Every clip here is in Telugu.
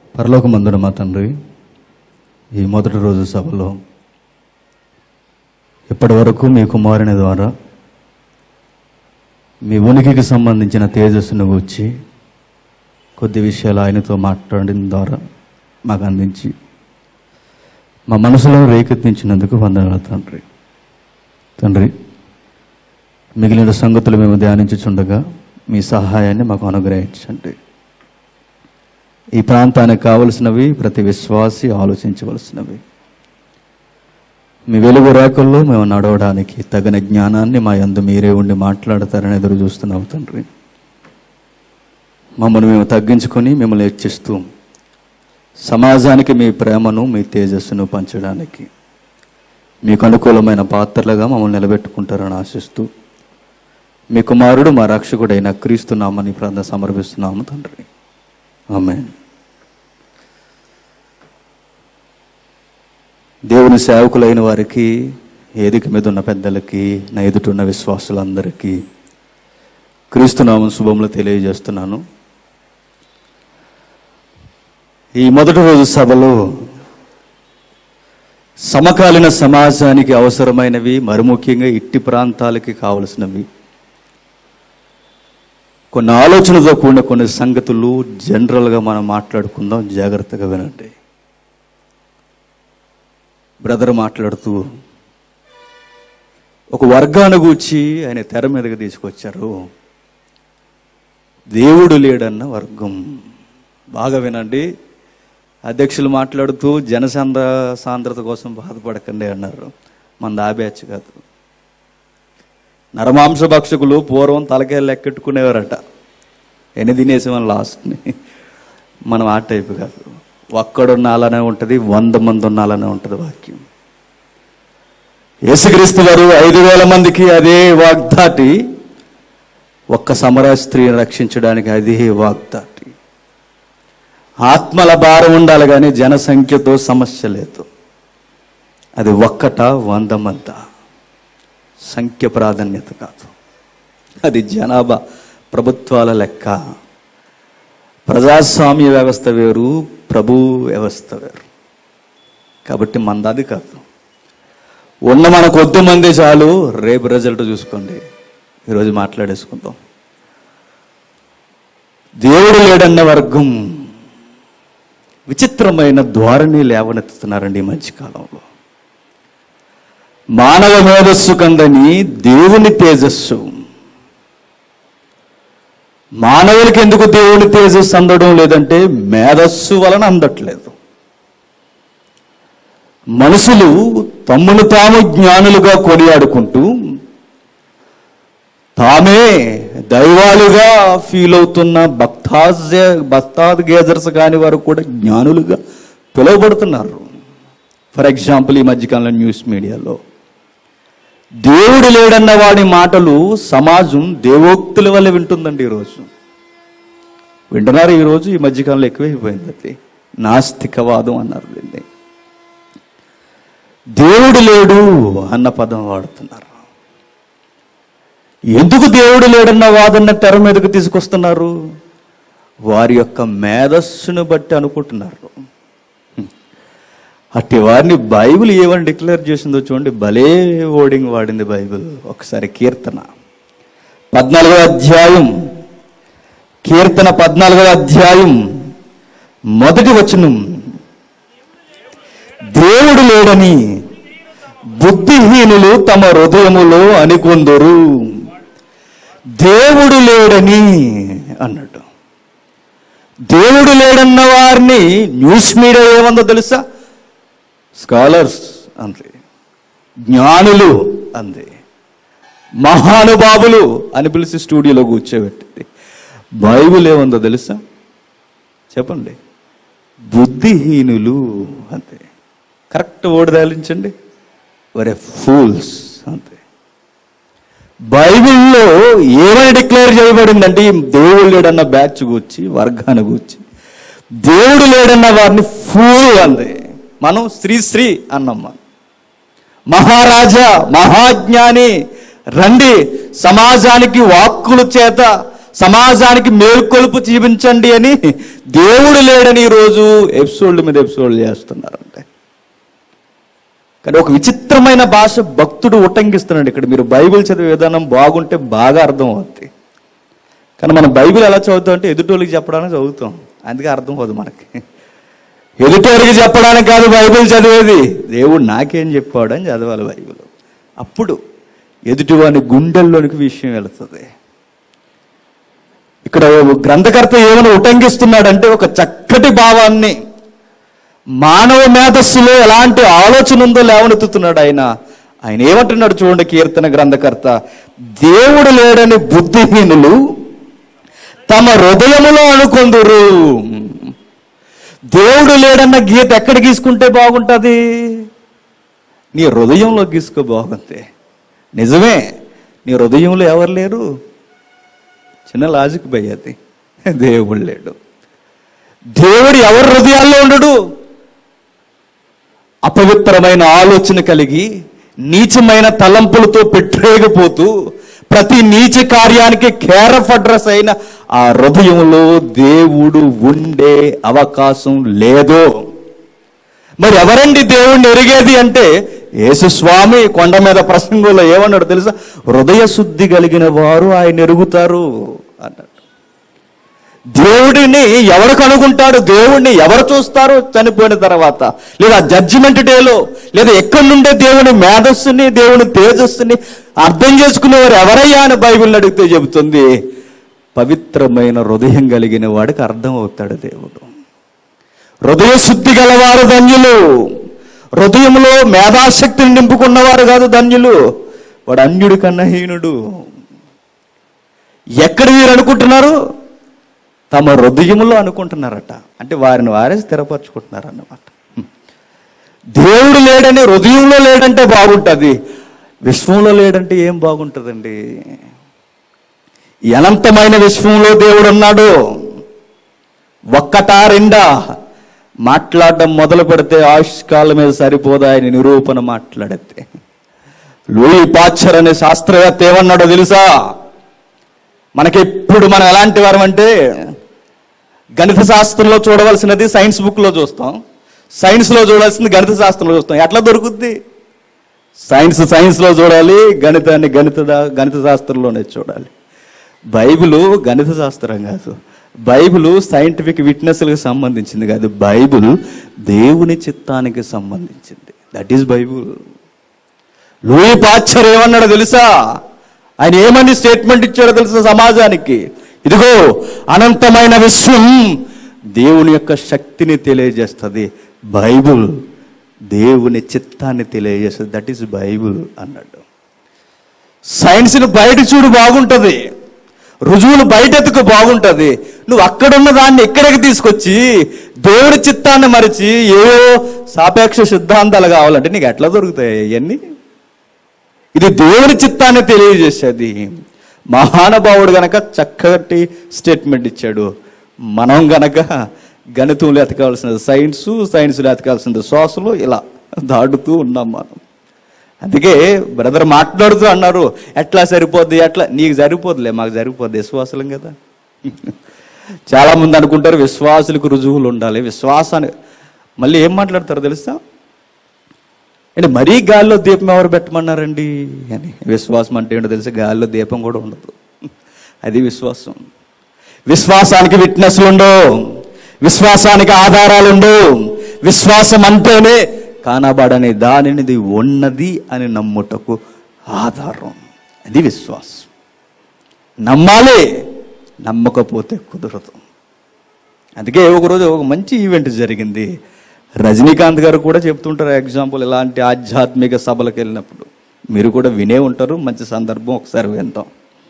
పరలోకమందున మా తండ్రి ఈ మొదటి రోజు సభలో ఇప్పటి వరకు మీ కుమారుని ద్వారా మీ ఉనికికి సంబంధించిన తేజస్సును వచ్చి కొద్ది విషయాలు ఆయనతో మాట్లాడిన ద్వారా మాకు అందించి మా మనసులో రేకెత్తించినందుకు వందనాలు తండ్రి తండ్రి మిగిలిన సంగతులు మేము ధ్యానించుచుండగా మీ సహాయాన్ని మాకు అనుగ్రహించండి ఈ ప్రాంతానికి కావలసినవి ప్రతి విశ్వాసి ఆలోచించవలసినవి మీ వెలుగు రేఖల్లో మేము నడవడానికి తగిన జ్ఞానాన్ని మా యందు మీరే ఉండి మాట్లాడతారని ఎదురు చూస్తున్నాం తండ్రి మమ్మల్ని మేము తగ్గించుకొని మిమ్మల్ని హెచ్చిస్తూ సమాజానికి మీ ప్రేమను మీ తేజస్సును పంచడానికి మీకు అనుకూలమైన పాత్రలుగా మమ్మల్ని నిలబెట్టుకుంటారని ఆశిస్తూ మీ కుమారుడు మా రక్షకుడైన క్రీస్తున్నామని ప్రార్థన సమర్పిస్తున్నాము తండ్రి ఆమెన్ దేవుని సేవకులైన వారికి ఏదిక మీద ఉన్న పెద్దలకి నా ఎదుటున్న విశ్వాసులందరికీ క్రీస్తునామం శుభములు తెలియజేస్తున్నాను ఈ మొదటి రోజు సభలో సమకాలీన సమాజానికి అవసరమైనవి మరి ముఖ్యంగా ఇట్టి ప్రాంతాలకి కావలసినవి కొన్ని ఆలోచనతో కూడిన కొన్ని సంగతులు జనరల్గా మనం మాట్లాడుకుందాం జాగ్రత్తగా వినండి బ్రదర్ మాట్లాడుతూ ఒక వర్గాన్ని గూర్చి ఆయన తెర మీదకి తీసుకొచ్చారు దేవుడు లేడన్న వర్గం బాగా వినండి అధ్యక్షులు మాట్లాడుతూ జనసాంద్ర సాంద్రత కోసం బాధపడకండి అన్నారు మన ఆ బ్యాచ్ కాదు నరమాంస భక్షకులు పూర్వం తలకాయలు లెక్కెట్టుకునేవారట ఎన్ని తినేసామని లాస్ట్ని మనం ఆ టైపు కాదు ఒక్కడున్న అలానే ఉంటుంది వంద మంది ఉన్న అలానే ఉంటుంది వాక్యం యేసుక్రీస్తు వారు ఐదు వేల మందికి అదే వాగ్దాటి ఒక్క సమర స్త్రీని రక్షించడానికి అదే వాగ్దాటి ఆత్మల భారం ఉండాలి కానీ జనసంఖ్యతో సమస్య లేదు అది ఒక్కట వంద మంద సంఖ్య ప్రాధాన్యత కాదు అది జనాభా ప్రభుత్వాల లెక్క ప్రజాస్వామ్య వ్యవస్థ వేరు ప్రభు వ్యవస్థ వేరు కాబట్టి మందది కాదు ఉన్న మన కొద్ది మంది చాలు రేపు రిజల్ట్ చూసుకోండి ఈరోజు మాట్లాడేసుకుందాం దేవుడు లేడన్న వర్గం విచిత్రమైన ధోరణి లేవనెత్తుతున్నారండి ఈ మధ్యకాలంలో మానవ మేధస్సు కందని దేవుని తేజస్సు మానవులకి ఎందుకు దేవుని తేజస్సు అందడం లేదంటే మేధస్సు వలన అందట్లేదు మనుషులు తమ్మును తాము జ్ఞానులుగా కొనియాడుకుంటూ తామే దైవాలుగా ఫీల్ అవుతున్న భక్తాజ్ భక్తాద్ గేజర్స్ కాని వారు కూడా జ్ఞానులుగా పిలువబడుతున్నారు ఫర్ ఎగ్జాంపుల్ ఈ మధ్యకాలంలో న్యూస్ మీడియాలో దేవుడు లేడన్న వాడి మాటలు సమాజం దేవోక్తుల వల్ల వింటుందండి ఈరోజు వింటున్నారు ఈరోజు ఈ మధ్యకాలంలో ఎక్కువైపోయింది అది నాస్తికవాదం అన్నారు దీన్ని దేవుడు లేడు అన్న పదం వాడుతున్నారు ఎందుకు దేవుడు లేడన్న వాదన తెర మీదకు తీసుకొస్తున్నారు వారి యొక్క మేధస్సును బట్టి అనుకుంటున్నారు అట్టి వారిని బైబిల్ ఏమని డిక్లేర్ చేసిందో చూడండి భలే ఓడింగ్ వాడింది బైబిల్ ఒకసారి కీర్తన పద్నాలుగో అధ్యాయం కీర్తన పద్నాలుగో అధ్యాయం మొదటి వచనం దేవుడు లేడని బుద్ధిహీనులు తమ హృదయములో అనుకొందరు దేవుడు లేడని అన్నట్టు దేవుడు లేడన్న వారిని న్యూస్ మీడియా ఏమందో తెలుసా స్కాలర్స్ అంది జ్ఞానులు అంది మహానుభావులు అని పిలిచి స్టూడియోలో కూర్చోబెట్టింది బైబిల్ ఏముందో తెలుసా చెప్పండి బుద్ధిహీనులు అంతే కరెక్ట్ ఓడి దాలించండి వరే ఫూల్స్ అంతే బైబిల్లో ఏమని డిక్లేర్ చేయబడిందంటే ఈ దేవుడు లేడన్న బ్యాచ్ కూర్చి వర్గాన్ని కూర్చి దేవుడు లేడన్న వారిని ఫూల్ అంది మనం శ్రీ శ్రీ అన్నమ్మ మహారాజా మహాజ్ఞాని రండి సమాజానికి వాక్కుల చేత సమాజానికి మేల్కొలుపు చూపించండి అని దేవుడు లేడని ఈరోజు ఎపిసోడ్ల మీద ఎపిసోడ్లు చేస్తున్నారంటే కానీ ఒక విచిత్రమైన భాష భక్తుడు ఉటంకిస్తున్నాడు ఇక్కడ మీరు బైబిల్ చదివే విధానం బాగుంటే బాగా అర్థం అవుతుంది కానీ మనం బైబిల్ ఎలా చదువుతాం అంటే ఎదుటోళ్ళకి చెప్పడానికి చదువుతాం అందుకే అర్థం అవుతుంది మనకి ఎదుటోళ్ళకి చెప్పడానికి కాదు బైబిల్ చదివేది దేవుడు నాకేం చెప్పాడు అని చదవాలి బైబిల్ అప్పుడు ఎదుటివాని గుండెల్లోనికి విషయం వెళుతుంది ఇక్కడ గ్రంథకర్త ఏమైనా ఉటంకిస్తున్నాడంటే ఒక చక్కటి భావాన్ని మానవ మేధస్సులో ఎలాంటి ఆలోచన ఉందో లేవనెత్తుతున్నాడు ఆయన ఆయన ఏమంటున్నాడు చూడండి కీర్తన గ్రంథకర్త దేవుడు లేడని బుద్ధిహీనులు తమ హృదయములో అనుకొందురు దేవుడు లేడన్న గీత ఎక్కడ గీసుకుంటే బాగుంటుంది నీ హృదయంలో గీసుకో బాగుంది నిజమే నీ హృదయంలో ఎవరు లేరు చిన్న లాజిక్ భయ్యది దేవుడు లేడు దేవుడు ఎవరి హృదయాల్లో ఉండడు అపవిత్రమైన ఆలోచన కలిగి నీచమైన తలంపులతో పెట్టేగిపోతూ ప్రతి నీచ కార్యానికి కేరఫ్ అడ్రస్ అయిన ఆ హృదయంలో దేవుడు ఉండే అవకాశం లేదు మరి ఎవరండి దేవుణ్ణి ఎరిగేది అంటే యేసుస్వామి కొండ మీద ప్రసంగంలో ఏమన్నాడు తెలుసా హృదయ శుద్ధి కలిగిన వారు ఆయన ఎరుగుతారు అన్నాడు దేవుడిని ఎవరు కనుగొంటాడు దేవుడిని ఎవరు చూస్తారు చనిపోయిన తర్వాత లేదా జడ్జిమెంట్ డేలో లేదా ఎక్కడి నుండే దేవుని మేధస్సుని దేవుని తేజస్సుని అర్థం చేసుకునేవారు ఎవరయ్యా అని బైబిల్ అడిగితే చెబుతుంది పవిత్రమైన హృదయం కలిగిన వాడికి అర్థం అవుతాడు దేవుడు హృదయ శుద్ధి గలవారు ధన్యులు హృదయంలో మేధాశక్తిని నింపుకున్నవారు కాదు ధన్యులు వాడు అన్యుడి కన్నా హీనుడు ఎక్కడ వీరు అనుకుంటున్నారు తమ హృదయంలో అనుకుంటున్నారట అంటే వారిని వారే స్థిరపరచుకుంటున్నారు అన్నమాట దేవుడు లేడని హృదయంలో లేడంటే బాగుంటుంది విశ్వంలో లేడంటే ఏం బాగుంటుందండి ఈ అనంతమైన విశ్వంలో దేవుడు ఉన్నాడు ఒక్కటా రెండా మాట్లాడడం మొదలు పెడితే ఆయుష్కాలం మీద సరిపోదా ఆయన నిరూపణ మాట్లాడితే లూయి పాచర్ అనే శాస్త్రవేత్త ఏమన్నాడో తెలుసా మనకెప్పుడు మనం ఎలాంటి వారం అంటే గణిత శాస్త్రంలో చూడవలసినది సైన్స్ బుక్లో చూస్తాం సైన్స్లో చూడాల్సింది గణిత శాస్త్రంలో చూస్తాం ఎట్లా దొరుకుద్ది సైన్స్ సైన్స్లో చూడాలి గణితాన్ని గణిత గణిత శాస్త్రంలోనే చూడాలి బైబిల్ గణిత శాస్త్రం కాదు బైబిల్ సైంటిఫిక్ విట్నెస్లకు సంబంధించింది కాదు బైబిల్ దేవుని చిత్తానికి సంబంధించింది that is Bible Louis Pasteur ఏమన్నాడో తెలుసా ఆయన ఏమని స్టేట్మెంట్ ఇచ్చాడో తెలుసా సమాజానికి ఇదిగో అనంతమైన విశ్వం దేవుని యొక్క శక్తిని తెలియజేస్తుంది బైబుల్ దేవుని చిత్తాన్ని తెలియజేస్తుంది దట్ ఈస్ బైబుల్ అన్నాడు సైన్స్ని బయట చూడు బాగుంటుంది రుజువులు బయటెత్తుకు బాగుంటుంది నువ్వు అక్కడున్న దాన్ని ఇక్కడికి తీసుకొచ్చి దేవుడి చిత్తాన్ని మరిచి ఏవో సాపేక్ష సిద్ధాంతాలు కావాలంటే నీకు ఎట్లా దొరుకుతాయి ఇవన్నీ ఇది దేవుని చిత్తాన్ని తెలియజేసేది మహానుభావుడు గనక చక్కటి స్టేట్మెంట్ ఇచ్చాడు మనం గనక గణితంలో ఎతకాల్సినది సైన్స్ సైన్స్లో ఎతకాల్సినది శ్వాసలు ఇలా దాటుతూ ఉన్నాం మనం అందుకే బ్రదర్ మాట్లాడుతూ అన్నారు ఎట్లా సరిపోద్ది ఎట్లా నీకు సరిపోదులే మాకు సరిపోద్ది విశ్వాసులం కదా చాలా మంది అనుకుంటారు విశ్వాసులకు రుజువులు ఉండాలి విశ్వాసాన్ని మళ్ళీ ఏం మాట్లాడతారో తెలుసా అంటే మరీ గాల్లో దీపం ఎవరు పెట్టమన్నారండి అని విశ్వాసం అంటే ఏంటో తెలిసి గాల్లో దీపం కూడా ఉండదు అది విశ్వాసం విశ్వాసానికి విట్నెస్లు ఉండవు విశ్వాసానికి ఆధారాలు ఉండవు విశ్వాసం అంటేనే కానబడని దానినిది ఉన్నది అని నమ్ముటకు ఆధారం అది విశ్వాసం నమ్మాలి నమ్మకపోతే కుదరదు అందుకే ఒకరోజు ఒక మంచి ఈవెంట్ జరిగింది రజనీకాంత్ గారు కూడా చెప్తుంటారు ఎగ్జాంపుల్ ఇలాంటి ఆధ్యాత్మిక సభలకు వెళ్ళినప్పుడు మీరు కూడా వినే ఉంటారు మంచి సందర్భం ఒకసారి వింటాం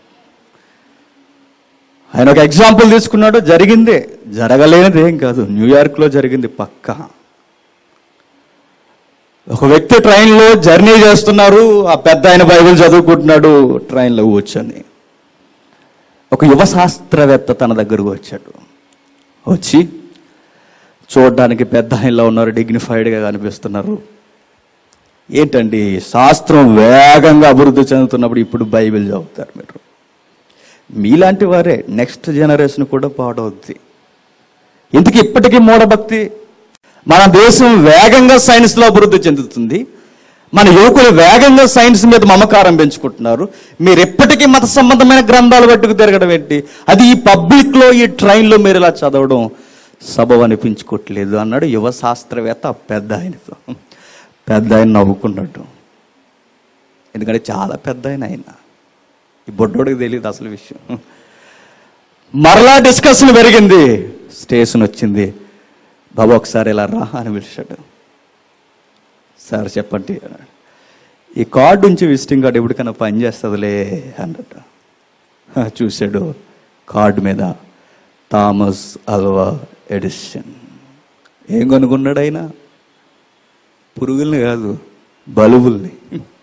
ఆయన ఒక ఎగ్జాంపుల్ తీసుకున్నాడు జరిగిందే జరగలేనిది ఏం కాదు న్యూయార్క్లో జరిగింది పక్కా ఒక వ్యక్తి ట్రైన్లో జర్నీ చేస్తున్నారు ఆ పెద్ద ఆయన బైబిల్ చదువుకుంటున్నాడు ట్రైన్లో కూర్చొని ఒక యువ శాస్త్రవేత్త తన దగ్గరకు వచ్చాడు వచ్చి చూడడానికి పెద్ద ఆయనలో ఉన్నారు డిగ్నిఫైడ్గా కనిపిస్తున్నారు ఏంటండి శాస్త్రం వేగంగా అభివృద్ధి చెందుతున్నప్పుడు ఇప్పుడు బైబిల్ చదువుతారు మీరు మీలాంటి వారే నెక్స్ట్ జనరేషన్ కూడా పాడవుద్ది ఇందుకు ఇప్పటికీ మూఢభక్తి మన దేశం వేగంగా సైన్స్లో అభివృద్ధి చెందుతుంది మన యువకులు వేగంగా సైన్స్ మీద మమకారం పెంచుకుంటున్నారు మీరు ఎప్పటికీ మత సంబంధమైన గ్రంథాలు పట్టుకు తిరగడం ఏంటి అది ఈ పబ్లిక్లో ఈ ట్రైన్లో మీరు ఇలా చదవడం సబబు అనిపించుకోవట్లేదు అన్నాడు యువ శాస్త్రవేత్త ఆ పెద్ద ఆయనతో పెద్ద ఆయన నవ్వుకున్నట్టు ఎందుకంటే చాలా పెద్ద ఆయన ఆయన ఈ బొడ్డోడికి తెలియదు అసలు విషయం మరలా డిస్కషన్ పెరిగింది స్టేషన్ వచ్చింది బాబు ఒకసారి ఇలా రా అని పిలిచాడు సార్ చెప్పండి అన్నాడు ఈ కార్డు నుంచి విజిటింగ్ కార్డు ఎప్పటికైనా పని చేస్తుందిలే అన్నట్టు ఆ, చూశాడు కార్డు మీద థామస్ అల్వా ఎడిషన్ ఏం కొనుక్కున్నాడు ఆయన పురుగుల్ని కాదు బల్బుల్ని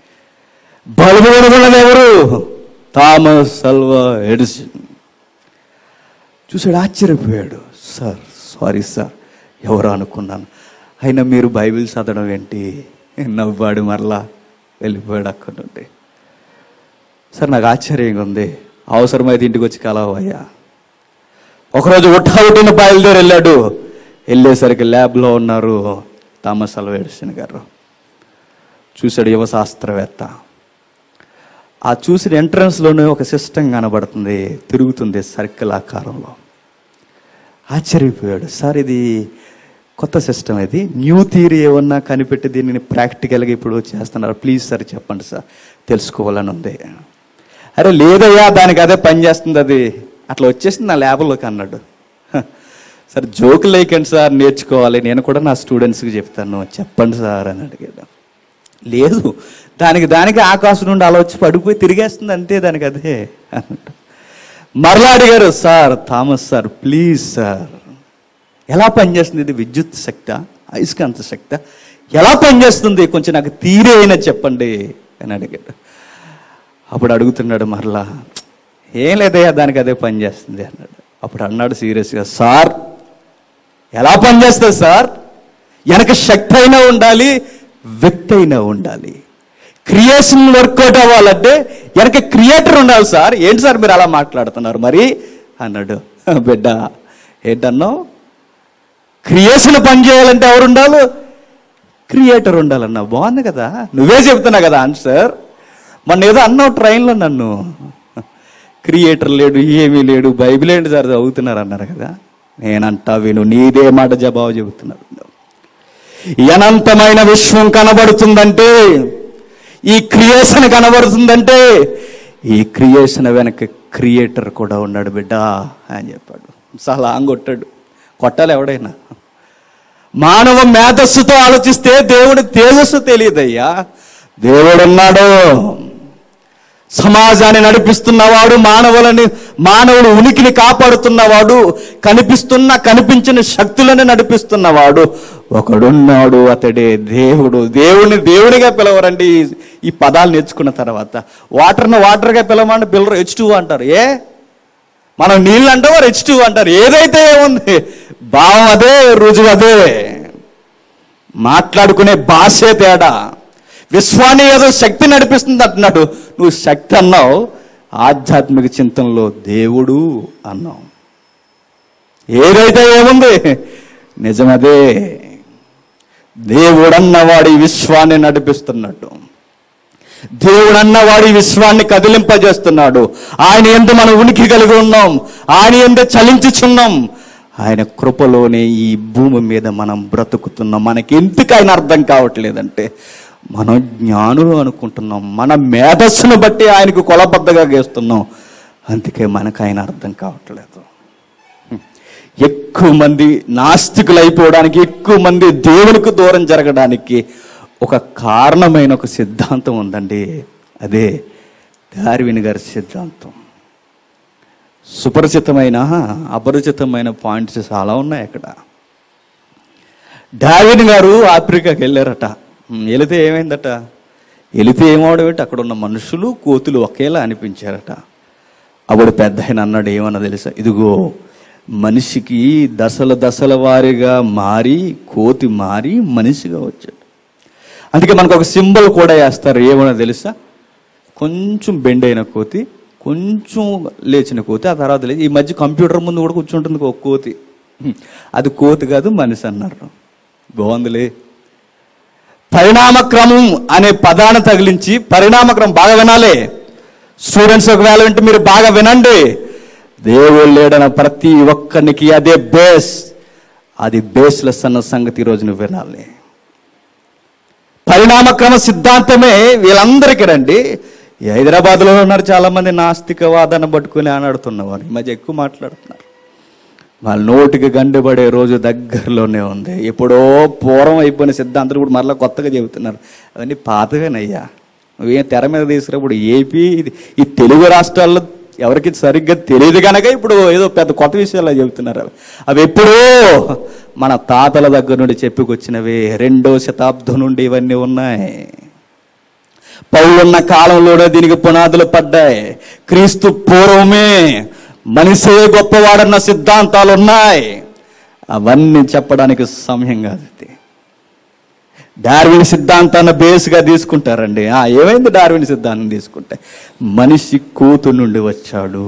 బల్బు కొనుక్కున్నది ఎవరు థామస్ అల్వా ఎడిషన్ చూసాడు ఆశ్చర్యపోయాడు సార్ సారీ సార్ ఎవరు అనుకున్నాను అయినా మీరు బైబిల్ చదవడం ఏంటి నవ్వాడు మరలా వెళ్ళిపోయాడు అక్కడ నుండి సార్ నాకు ఆశ్చర్యంగా ఉంది అవసరమైతే ఇంటికి వచ్చి కలవయ్యా ఒకరోజు ఉట్టా ఉట్టిన బయలుదేరి వెళ్ళాడు వెళ్ళేసరికి ల్యాబ్లో ఉన్నారు థామస్ అల్వా ఎడిసన్ గారు చూశాడు యువ శాస్త్రవేత్త ఆ చూసిన ఎంట్రన్స్లోనే ఒక సిస్టమ్ కనబడుతుంది తిరుగుతుంది సర్కిల్ ఆకారంలో ఆశ్చర్యపోయాడు సార్ ఇది కొత్త సిస్టమ్ ఇది న్యూ థియరీ ఏమన్నా కనిపెట్టి దీనిని ప్రాక్టికల్గా ఇప్పుడు చేస్తున్నారు ప్లీజ్ సార్ చెప్పండి సార్ తెలుసుకోవాలని ఉంది అరే లేదయ్యా దానికి అదే పని చేస్తుంది అది అట్లా వచ్చేసింది నా ల్యాబ్లోకి అన్నాడు "హ, సార్ జోకులు లేకండి సార్ నేర్చుకోవాలి నేను కూడా నా స్టూడెంట్స్కి చెప్తాను చెప్పండి సార్ అని అడిగాడు లేదు దానికి దానికి ఆకాశం నుండి అలా వచ్చి పడిపోయి తిరిగేస్తుంది అంతే దానికి అదే అన్నట్టు మరలా అడిగారు sir Thomas sir please sir ఎలా పనిచేస్తుంది ఇది విద్యుత్ శక్త అయస్కాంత శక్త ఎలా పనిచేస్తుంది కొంచెం నాకు తీరే అయినా చెప్పండి అని అడిగాడు అప్పుడు అడుగుతున్నాడు మరలా ఏం లేదయ్యా దానికి అదే పనిచేస్తుంది అన్నాడు అప్పుడు అన్నాడు సీరియస్గా సార్ ఎలా పనిచేస్తుంది సార్ వెనక శక్తి అయినా ఉండాలి వ్యక్తి అయినా ఉండాలి క్రియేషన్ వర్కౌట్ అవ్వాలంటే వెనక క్రియేటర్ ఉండాలి సార్ ఏంటి సార్ మీరు అలా మాట్లాడుతున్నారు మరి అన్నాడు బిడ్డ ఏంటన్నావు క్రియేషన్ పని చేయాలంటే ఎవరు ఉండాలి క్రియేటర్ ఉండాలన్నా బాగుంది కదా నువ్వే చెప్తున్నా కదా ఆన్సర్ మొన్న ఏదో అన్నావు ట్రైన్లో నన్ను క్రియేటర్ లేడు ఏమీ లేడు బైబిల్ ఏంటి సార్ చదువుతున్నారు అన్నారు కదా నేనంటా విను నీదే మాట జవాబు చెబుతున్నారు అనంతమైన విశ్వం కనబడుతుందంటే ఈ క్రియేషన్ కనబడుతుందంటే ఈ క్రియేషన్ వెనక క్రియేటర్ కూడా ఉన్నాడు బిడ్డ అని చెప్పాడు చాలా కొట్టాడు కొట్టాలి ఎవడైనా మానవ మేధస్సుతో ఆలోచిస్తే దేవుడి తేజస్సు తెలియదయ్యా దేవుడున్నాడు సమాజాన్ని నడిపిస్తున్నవాడు మానవులని మానవుడు ఉనికిని కాపాడుతున్నవాడు కనిపిస్తున్న కనిపించిన శక్తులను నడిపిస్తున్నవాడు ఒకడున్నాడు అతడే దేవుడు దేవుడిని దేవుడిగా పిలవరండి ఈ- ఈ పదాలు నేర్చుకున్న తర్వాత వాటర్ని వాటర్గా పిలవమంటే పిల్లరు హెచ్ టూ అంటారు ఏ మనం నీళ్ళు అంటాం హెచ్ టూ అంటారు ఏదైతే ఏముంది భావం అదే రుజువు అదే మాట్లాడుకునే భాషే తేడా విశ్వాన్ని ఏదో శక్తి నడిపిస్తుంది అంటున్నాడు నువ్వు శక్తి అన్నావు ఆధ్యాత్మిక చింతనలో దేవుడు అన్నావు ఏదైతే ఏముంది నిజమదే దేవుడన్నవాడు ఈ విశ్వాన్ని నడిపిస్తున్నట్టు దేవుడన్నవాడు ఈ విశ్వాన్ని కదిలింపజేస్తున్నాడు ఆయన ఎందు మనం ఉనికి కలిగి ఉన్నాం ఆయన ఎందు చలించుచున్నాం ఆయన కృపలోనే ఈ భూమి మీద మనం బ్రతుకుతున్నాం మనకి ఎందుకు ఆయన అర్థం కావట్లేదంటే మనం జ్ఞానులు అనుకుంటున్నాం మన మేధస్సును బట్టి ఆయనకు కొలబద్దగా గేస్తున్నాం అందుకే మనకు ఆయన అర్థం కావట్లేదు ఎక్కువ మంది నాస్తికులు అయిపోవడానికి ఎక్కువ మంది దేవునికి దూరం జరగడానికి ఒక కారణమైన ఒక సిద్ధాంతం ఉందండి అదే డార్విన్ గారి సిద్ధాంతం సుపరిచితమైన అపరిచితమైన పాయింట్స్ చాలా ఉన్నాయి అక్కడ డార్విన్ గారు ఆఫ్రికాకి వెళ్ళారట ఉమ్, వెళితే ఏమైందట వెళితే ఏమవడం ఏంటి అక్కడ ఉన్న మనుషులు కోతులు ఒకేలా అనిపించారట అప్పుడు పెద్ద ఆయన అన్నాడు ఏమన్నా తెలుసా ఇదిగో మనిషికి దశల దశల వారీగా మారి కోతి మారి మనిషిగా వచ్చాడు అందుకే మనకు ఒక సింబల్ కూడా వేస్తారు ఏమన్నా తెలుసా కొంచెం బెండ్ అయిన కోతి కొంచెం లేచిన కోతి ఆ తర్వాత లేచి ఈ మధ్య కంప్యూటర్ ముందు కూడా కూర్చుంటుంది ఒక కోతి హ్మ్. అది కోతి కాదు మనిషి అన్నారు బాగుందిలే పరిణామక్రమం అనే పదాన్ని తగిలించి పరిణామక్రమం బాగా వినాలి స్టూడెంట్స్ ఒకవేళ వింటే మీరు బాగా వినండి దేవుడు లేడన ప్రతి ఒక్కరికి అదే బేస్ అది బేస్లెస్ అన్న సంగతి ఈరోజు నువ్వు వినాలి పరిణామక్రమ సిద్ధాంతమే వీళ్ళందరికీ రండి ఈ హైదరాబాద్లో ఉన్నారు చాలా మంది నాస్తికవాదాన్ని పట్టుకుని ఆనాడుతున్నవారు ఈ మధ్య ఎక్కువ మాట్లాడుతున్నారు వాళ్ళ నోటికి గండిపడే రోజు దగ్గరలోనే ఉంది ఎప్పుడో పూర్వం అయిపోయిన సిద్ధాంతాలు ఇప్పుడు మరలా కొత్తగా చెబుతున్నారు అవన్నీ పాతవేనయ్యా నువ్వేం తెర మీద తీసుకున్నప్పుడు ఏపీ ఇది ఈ తెలుగు రాష్ట్రాల్లో ఎవరికి సరిగ్గా తెలియదు కనుక ఇప్పుడు ఏదో పెద్ద కొత్త విషయాలు చెబుతున్నారు అవి అవి ఎప్పుడో మన తాతల దగ్గర నుండి చెప్పుకొచ్చినవి రెండో శతాబ్దం నుండి ఇవన్నీ ఉన్నాయి పౌలున్న కాలంలోనే దీనికి పునాదులు పడ్డాయి క్రీస్తు పూర్వమే మనిషే గొప్పవాడన్న సిద్ధాంతాలు ఉన్నాయి అవన్నీ చెప్పడానికి సమయం కాదు ఇది డార్విన్ సిద్ధాంతాన్ని బేస్గా తీసుకుంటారండి ఆ, ఏమైంది డార్విన్ సిద్ధాంతం తీసుకుంటే మనిషి కూతు నుండి వచ్చాడు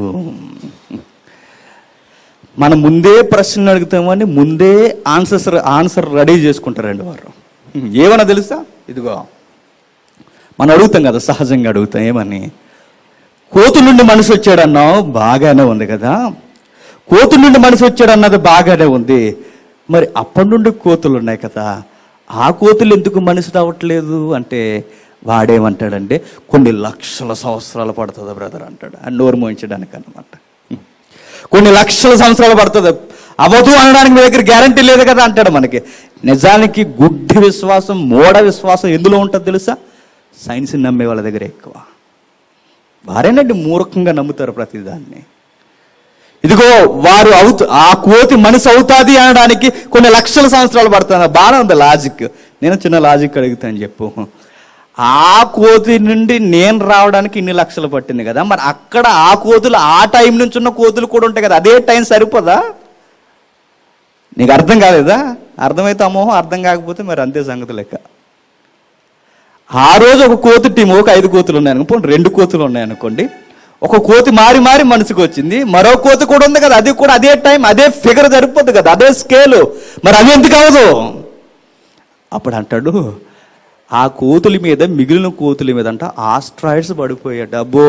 మనం ముందే ప్రశ్నలు అడుగుతామని ముందే ఆన్సర్స్ ఆన్సర్ రెడీ చేసుకుంటారండి వారు ఏమన్నా తెలుసా ఇదిగో మనం అడుగుతాం కదా సహజంగా అడుగుతాం ఏమని కోతు నుండి మనిషి వచ్చాడన్నావు బాగానే ఉంది కదా కోతు నుండి మనిషి వచ్చాడు అన్నది బాగానే ఉంది మరి అప్పటి నుండి కోతులు ఉన్నాయి కదా ఆ కోతులు ఎందుకు మనిషి రావట్లేదు అంటే వాడేమంటాడంటే కొన్ని లక్షల సంవత్సరాలు పడుతుంది బ్రదర్ అంటాడు అని నోరు మోయించడానికి అనమాట కొన్ని లక్షల సంవత్సరాలు పడుతుంది అవ్వదు అనడానికి మీ దగ్గర గ్యారంటీ లేదు కదా అంటాడు మనకి నిజానికి గుడ్డి విశ్వాసం మూఢ విశ్వాసం ఎందులో ఉంటుంది తెలుసా సైన్స్ని నమ్మే వాళ్ళ దగ్గర ఎక్కువ వారేనండి మూర్ఖంగా నమ్ముతారు ప్రతిదాన్ని ఇదిగో వారు అవుతు ఆ కోతి మనిషి అవుతాది అనడానికి కొన్ని లక్షల సంవత్సరాలు పడుతుంది బాగానే ఉంది లాజిక్ నేను చిన్న లాజిక్ అడుగుతాను చెప్పు ఆ కోతి నుండి నేను రావడానికి ఇన్ని లక్షలు పట్టింది కదా మరి అక్కడ ఆ కోతులు ఆ టైం నుంచి ఉన్న కోతులు కూడా ఉంటాయి కదా అదే టైం సరిపోదా నీకు అర్థం కాలేదా అర్థమైతే అమ్మోహం అర్థం కాకపోతే మరి అంతే సంగతి లెక్క ఆ రోజు ఒక కోతి టీం ఒక ఐదు కోతులు ఉన్నాయనుకోండి రెండు కోతులు ఉన్నాయనుకోండి ఒక కోతి మారి మారి మనసుకు వచ్చింది మరో కోతి కూడా ఉంది కదా అది కూడా అదే టైం అదే ఫిగర్ సరిపోద్ది కదా అదే స్కేలు మరి అది ఎందుకు అవదు అప్పుడు అంటాడు ఆ కోతుల మీద మిగిలిన కోతుల మీద అంట ఆస్ట్రాయిడ్స్ పడిపోయాడు అబ్బో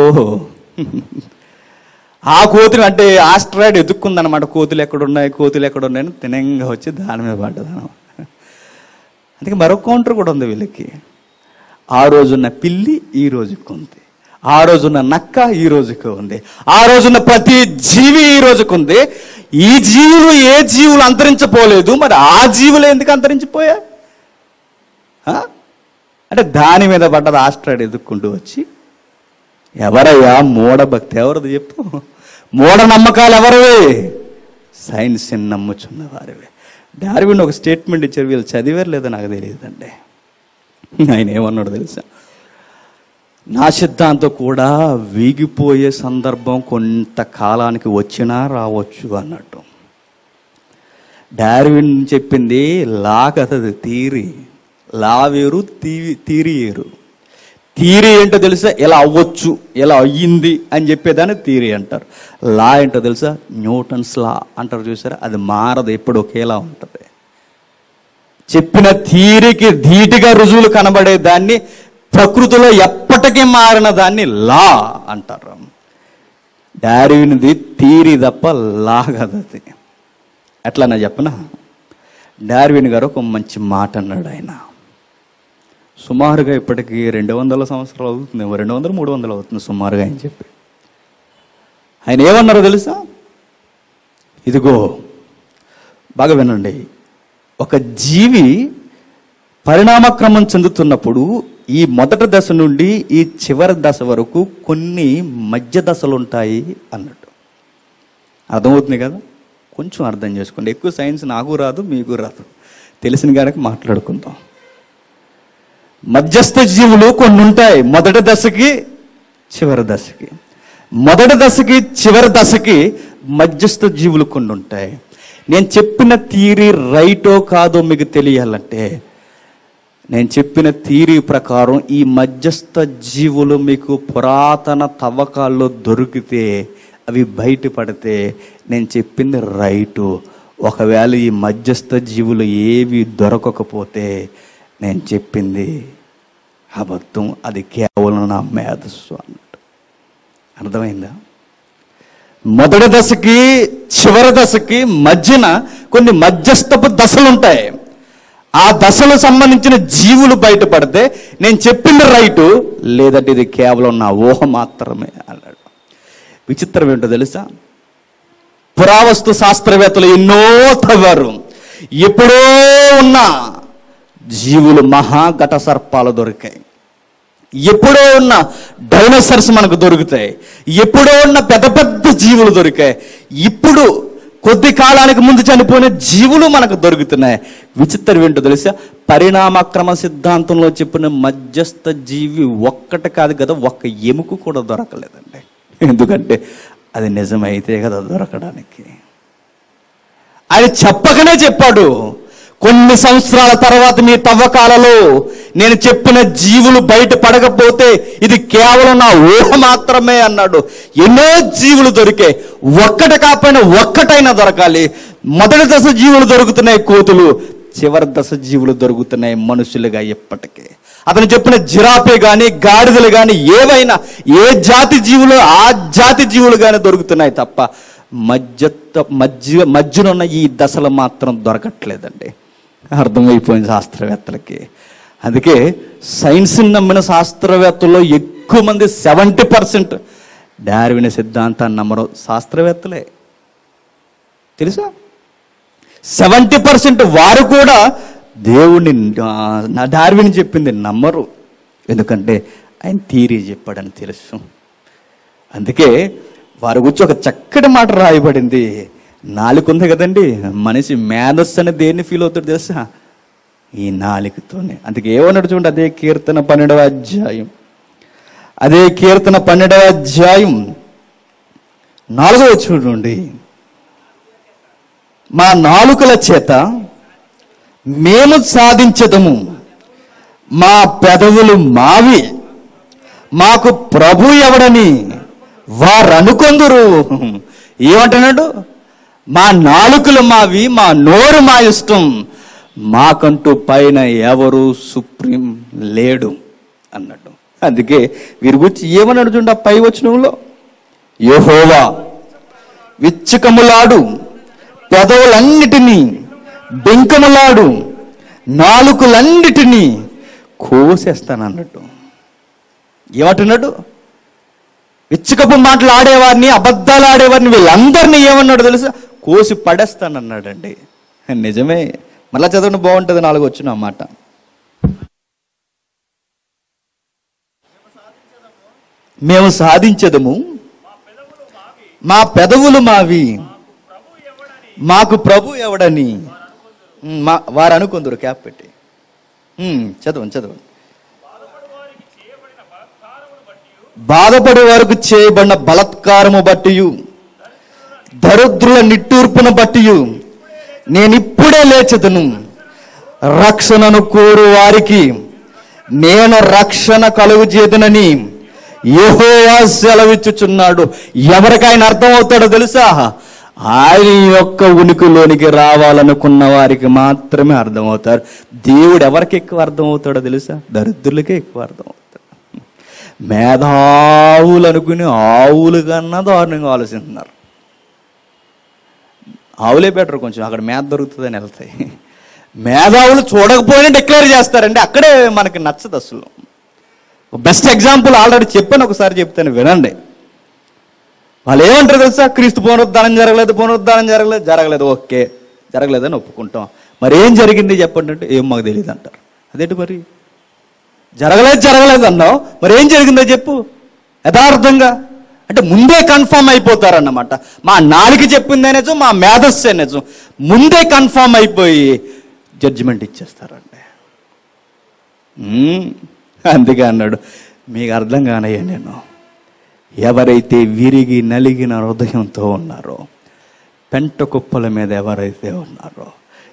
ఆ కోతులు అంటే ఆస్ట్రాయిడ్ ఎదుక్కుందనమాట కోతులు ఎక్కడున్నాయి కోతులు ఎక్కడున్నాయని తినంగా వచ్చి దాని మీద పడ్డదనమాట అందుకే మరొక కౌంటర్ కూడా ఉంది వీళ్ళకి ఆ రోజున్న పిల్లి ఈ రోజుకు ఉంది ఆ రోజున్న నక్క ఈ రోజుకు ఉంది ఆ రోజున్న ప్రతి జీవి ఈ రోజుకు ఉంది ఈ జీవులు ఏ జీవులు అంతరించపోలేదు మరి ఆ జీవులు ఎందుకు అంతరించిపోయా ఆ? అంటే దాని మీద పడ్డది ఆస్ట్రాయిడ్ ఎదుక్కుంటూ వచ్చి ఎవరయ్యా మూఢభక్తి ఎవరిది చెప్పు మూఢ నమ్మకాలు ఎవరివి సైన్స్ నమ్ముచున్న వారివి డార్విన్ ఒక స్టేట్మెంట్ ఇచ్చారు వీళ్ళు చదివారు లేదో నాకు తెలియదండి ఆయన ఏమన్నాడు తెలుసా నా సిద్ధాంతం కూడా వీగిపోయే సందర్భం కొంతకాలానికి వచ్చినా రావచ్చు అన్నట్టు డార్విన్ చెప్పింది లా కథది థీరీ లా వేరు తీ థీరీ వేరు థీరీ ఏంటో తెలుసా ఇలా అవ్వచ్చు ఇలా అయ్యింది అని చెప్పేదాన్ని థీరీ అంటారు లా ఏంటో తెలుసా న్యూటన్స్ లా అంటారు చూసారా అది మారదు ఎప్పుడు ఒకేలా ఉంటుంది చెప్పిన థీరీకి ధీటుగా రుజువులు కనబడే దాన్ని ప్రకృతిలో ఎప్పటికీ మారిన దాన్ని లా అంటారు డార్విన్ది థీరీ తప్ప లా కదా అది ఎట్లన్నా చెప్పనా డార్విన్ గారు ఒక మంచి మాట అన్నాడు ఆయన సుమారుగా ఇప్పటికి రెండు వందల సంవత్సరాలు అవుతుంది రెండు వందలు మూడు వందలు అవుతుంది సుమారుగా ఆయన చెప్పి ఆయన ఏమన్నారో తెలుసా ఇదిగో బాగా వినండి ఒక జీవి పరిణామక్రమం చెందుతున్నప్పుడు ఈ మొదటి దశ నుండి ఈ చివరి దశ వరకు కొన్ని మధ్య దశలు ఉంటాయి అన్నట్టు అర్థమవుతుంది కదా కొంచెం అర్థం చేసుకోండి ఎక్కువ సైన్స్ నాకు రాదు మీకు రాదు తెలిసిన కనుక మాట్లాడుకుందాం మధ్యస్థ జీవులు కొన్ని ఉంటాయి మొదటి దశకి చివరి దశకి మొదటి దశకి చివరి దశకి మధ్యస్థ జీవులు కొన్ని ఉంటాయి నేను చెప్పిన థియరీ రైటో కాదో మీకు తెలియాలంటే నేను చెప్పిన థీరీ ప్రకారం ఈ మధ్యస్థ జీవులు మీకు పురాతన తవ్వకాల్లో దొరికితే అవి బయటపడితే నేను చెప్పింది రైటు ఒకవేళ ఈ మధ్యస్థ జీవులు ఏవి దొరకకపోతే నేను చెప్పింది అబద్ధం అది కేవలం నా మేధస్సు అన్నట్టు అర్థమైందా మొదటి దశకి చివరి దశకి మధ్యన కొన్ని మధ్యస్థపు దశలు ఉంటాయి ఆ దశలు సంబంధించిన జీవులు బయటపడితే నేను చెప్పింది రైటు లేదంటే ఇది కేవలం నా ఊహ మాత్రమే అన్నాడు విచిత్రం ఏంటో తెలుసా పురావస్తు శాస్త్రవేత్తలు ఎన్నో తవ్వారు ఎప్పుడో ఉన్న జీవులు మహాఘట సర్పాలు దొరికాయి ఎప్పుడో ఉన్న డైనోసర్స్ మనకు దొరుకుతాయి ఎప్పుడో ఉన్న పెద్ద పెద్ద జీవులు దొరికాయి ఇప్పుడు కొద్ది కాలానికి ముందు చనిపోయిన జీవులు మనకు దొరుకుతున్నాయి విచిత్రం ఏంటో తెలుసా పరిణామక్రమ సిద్ధాంతంలో చెప్పిన మధ్యస్థ జీవి ఒక్కటి కాదు కదా ఒక్క ఎముక కూడా దొరకలేదండి ఎందుకంటే అది నిజమైతే కదా దొరకడానికి ఆయన చెప్పకనే చెప్పాడు కొన్ని సంవత్సరాల తర్వాత మీ తవ్వకాలలో నేను చెప్పిన జీవులు బయట పడకపోతే ఇది కేవలం నా ఊహ మాత్రమే అన్నాడు ఎన్నో జీవులు దొరికాయి ఒక్కటి కాకపోయినా ఒక్కటైనా దొరకాలి మొదటి దశ జీవులు దొరుకుతున్నాయి కోతులు చివరి దశ జీవులు దొరుకుతున్నాయి మనుషులుగా ఎప్పటికీ అతను చెప్పిన జిరాఫే గాని గాడిదలు గాని ఏవైనా ఏ జాతి జీవులు ఆ జాతి జీవులు గాని దొరుకుతున్నాయి తప్ప మధ్య మధ్య మధ్యనున్న ఈ దశలు మాత్రం దొరకట్లేదండి అర్థమైపోయింది శాస్త్రవేత్తలకి అందుకే సైన్స్ని నమ్మిన శాస్త్రవేత్తల్లో ఎక్కువ మంది సెవెంటీ పర్సెంట్ డార్విన్ సిద్ధాంతాన్ని నమ్మరు శాస్త్రవేత్తలే తెలుసా సెవెంటీ పర్సెంట్ వారు కూడా దేవుణ్ణి ఆ, నా డార్విన్ చెప్పింది నమ్మరు ఎందుకంటే ఆయన థీరీ చెప్పాడని తెలుసు అందుకే వారి గురించి ఒక చక్కటి మాట రాయబడింది నాలుక ఉంది కదండి మనిషి మేధస్సు అని దేన్ని ఫీల్ అవుతాడు తెలుసా ఈ నాలుకతోనే అందుకే ఏమన్నాడు చూడండి అదే కీర్తన పన్నెండవ అధ్యాయం అదే కీర్తన పన్నెండవ అధ్యాయం నాలుగవ చూడండి మా నాలుకల చేత మేము సాధించదము మా పెదవులు మావి మాకు ప్రభు ఎవడని వారు అనుకొందురు ఏమంటున్నాడు మా నాలుకలు మావి మా నోరు మా ఇష్టం మాకంటూ పైన ఎవరు సుప్రీం లేడు అన్నట్టు అందుకే వీరి గురించి ఏమన్నాడు చూడండి ఆ పై వచనంలో యెహోవా విచ్చకములాడు పెదవులన్నిటినీ బెంకములాడు నాలుకలన్నిటినీ కోసేస్తానన్నట్టు ఏమంటున్నాడు విచ్చకపు మాటలు ఆడేవారిని అబద్ధాలు ఆడేవారిని వీళ్ళందరినీ ఏమన్నాడు తెలుసా కోసి పడేస్తానన్నాడండి నిజమే మళ్ళా చదవడం బాగుంటుంది నాలుగు వచ్చిన మాట మేము సాధించదము మా పెదవులు మావి మాకు ప్రభు ఎవడని ఉమ్, మా వారు అనుకుందరు క్యాప్ పెట్టి ఉమ్, చదవండి చదవండి బాధపడే వారికి చేయబడిన బలత్కారము బట్టి దరిద్రుల నిట్టూర్పును బట్టి నేనిప్పుడే లేచదును రక్షణను కోరు వారికి నేను రక్షణ కలుగు చేదునని యెహోవా సెలవిచ్చుచున్నాడు ఎవరికైనా అర్థం అవుతాడో తెలుసా ఆయన యొక్క ఉనికిలోనికి రావాలనుకున్న వారికి మాత్రమే అర్థమవుతారు దేవుడు ఎవరికి ఎక్కువ అర్థమవుతాడో తెలుసా దరిద్రులకే ఎక్కువ అర్థమవుతాడు మేధావులు అనుకుని ఆవులు కన్నా దారుణంగా ఆలోచిస్తున్నారు ఆవులే బెటర్ కొంచెం అక్కడ మేత దొరుకుతుందని వెళ్తాయి మేధావులు చూడకపోయినా డిక్లేర్ చేస్తారండి అక్కడే మనకి నచ్చదు అసలు బెస్ట్ ఎగ్జాంపుల్ ఆల్రెడీ చెప్పాను ఒకసారి చెప్తాను వినండి వాళ్ళు ఏమంటారు తెలుసా క్రీస్తు పునరుద్ధానం జరగలేదు పునరుద్ధానం జరగలేదు జరగలేదు ఓకే జరగలేదని ఒప్పుకుంటాం మరి ఏం జరిగింది చెప్పండి అంటే ఏం మాకు తెలియదు అంటారు అదేంటి మరి జరగలేదు జరగలేదు అన్నావు మరి ఏం జరిగిందో చెప్పు యథార్థంగా అంటే ముందే కన్ఫామ్ అయిపోతారన్నమాట మా నాలుగు చెప్పిందే నిజం మా మేధస్సే నిజం ముందే కన్ఫామ్ అయిపోయి జడ్జిమెంట్ ఇచ్చేస్తారండి మ్మ్. అందుకే అన్నాడు మీకు అర్థం కానయ్యా నేను ఎవరైతే విరిగి నలిగిన హృదయంతో ఉన్నారో పెంట కుప్పల మీద ఎవరైతే ఉన్నారో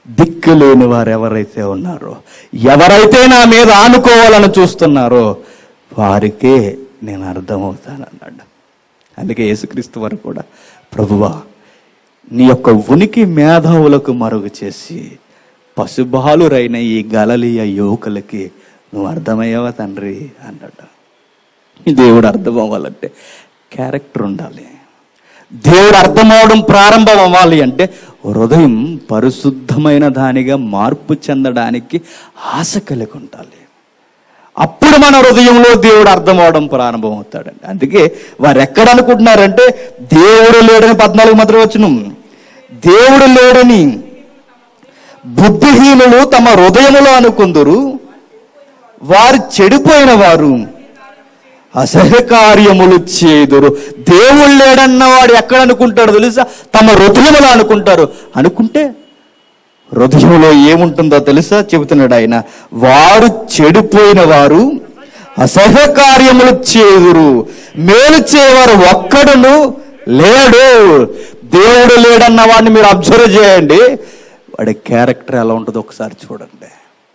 దిక్కు లేని వారు ఎవరైతే ఉన్నారో ఎవరైతే నా మీద ఆనుకోవాలని చూస్తున్నారో వారికే నేను అర్థమవుతానన్నాడు అందుకే యేసుక్రీస్తు వారు కూడా ప్రభువా నీ యొక్క ఉనికి మేధావులకు మరుగు చేసి పశుబాలురైన ఈ గలలీయ యువకులకి నువ్వు అర్థమయ్యావా తండ్రి అన్నాడు దేవుడు అర్థం అవ్వాలంటే క్యారెక్టర్ ఉండాలి దేవుడు అర్థమవడం ప్రారంభం అవ్వాలి అంటే హృదయం పరిశుద్ధమైన దానిగా మార్పు చెందడానికి ఆశ కలిగి ఉండాలి అప్పుడు మన హృదయంలో దేవుడు అర్థం అవడం ప్రారంభం అవుతాడండి అందుకే వారు ఎక్కడ అనుకుంటున్నారంటే దేవుడు లేడని పద్నాలుగు మాత్రం వచ్చును దేవుడు లేడని బుద్ధిహీనులు తమ హృదయములో అనుకుందరు వారు చెడిపోయిన వారు అసహకార్యములు చేదురు దేవుడు లేడన్న వాడు ఎక్కడ అనుకుంటాడు తెలుసా తమ హృదయములో అనుకుంటారు అనుకుంటే హృదయంలో ఏముంటుందో తెలుసా చెబుతున్నాడు ఆయన వారు చెడిపోయిన వారు అసహకార్యములు చేదురు మేలు చేయవారు ఒక్కడును లేడు దేవుడు లేడన్న వాడిని మీరు అబ్జర్వ్ చేయండి వాడి క్యారెక్టర్ ఎలా ఉంటుందో ఒకసారి చూడండి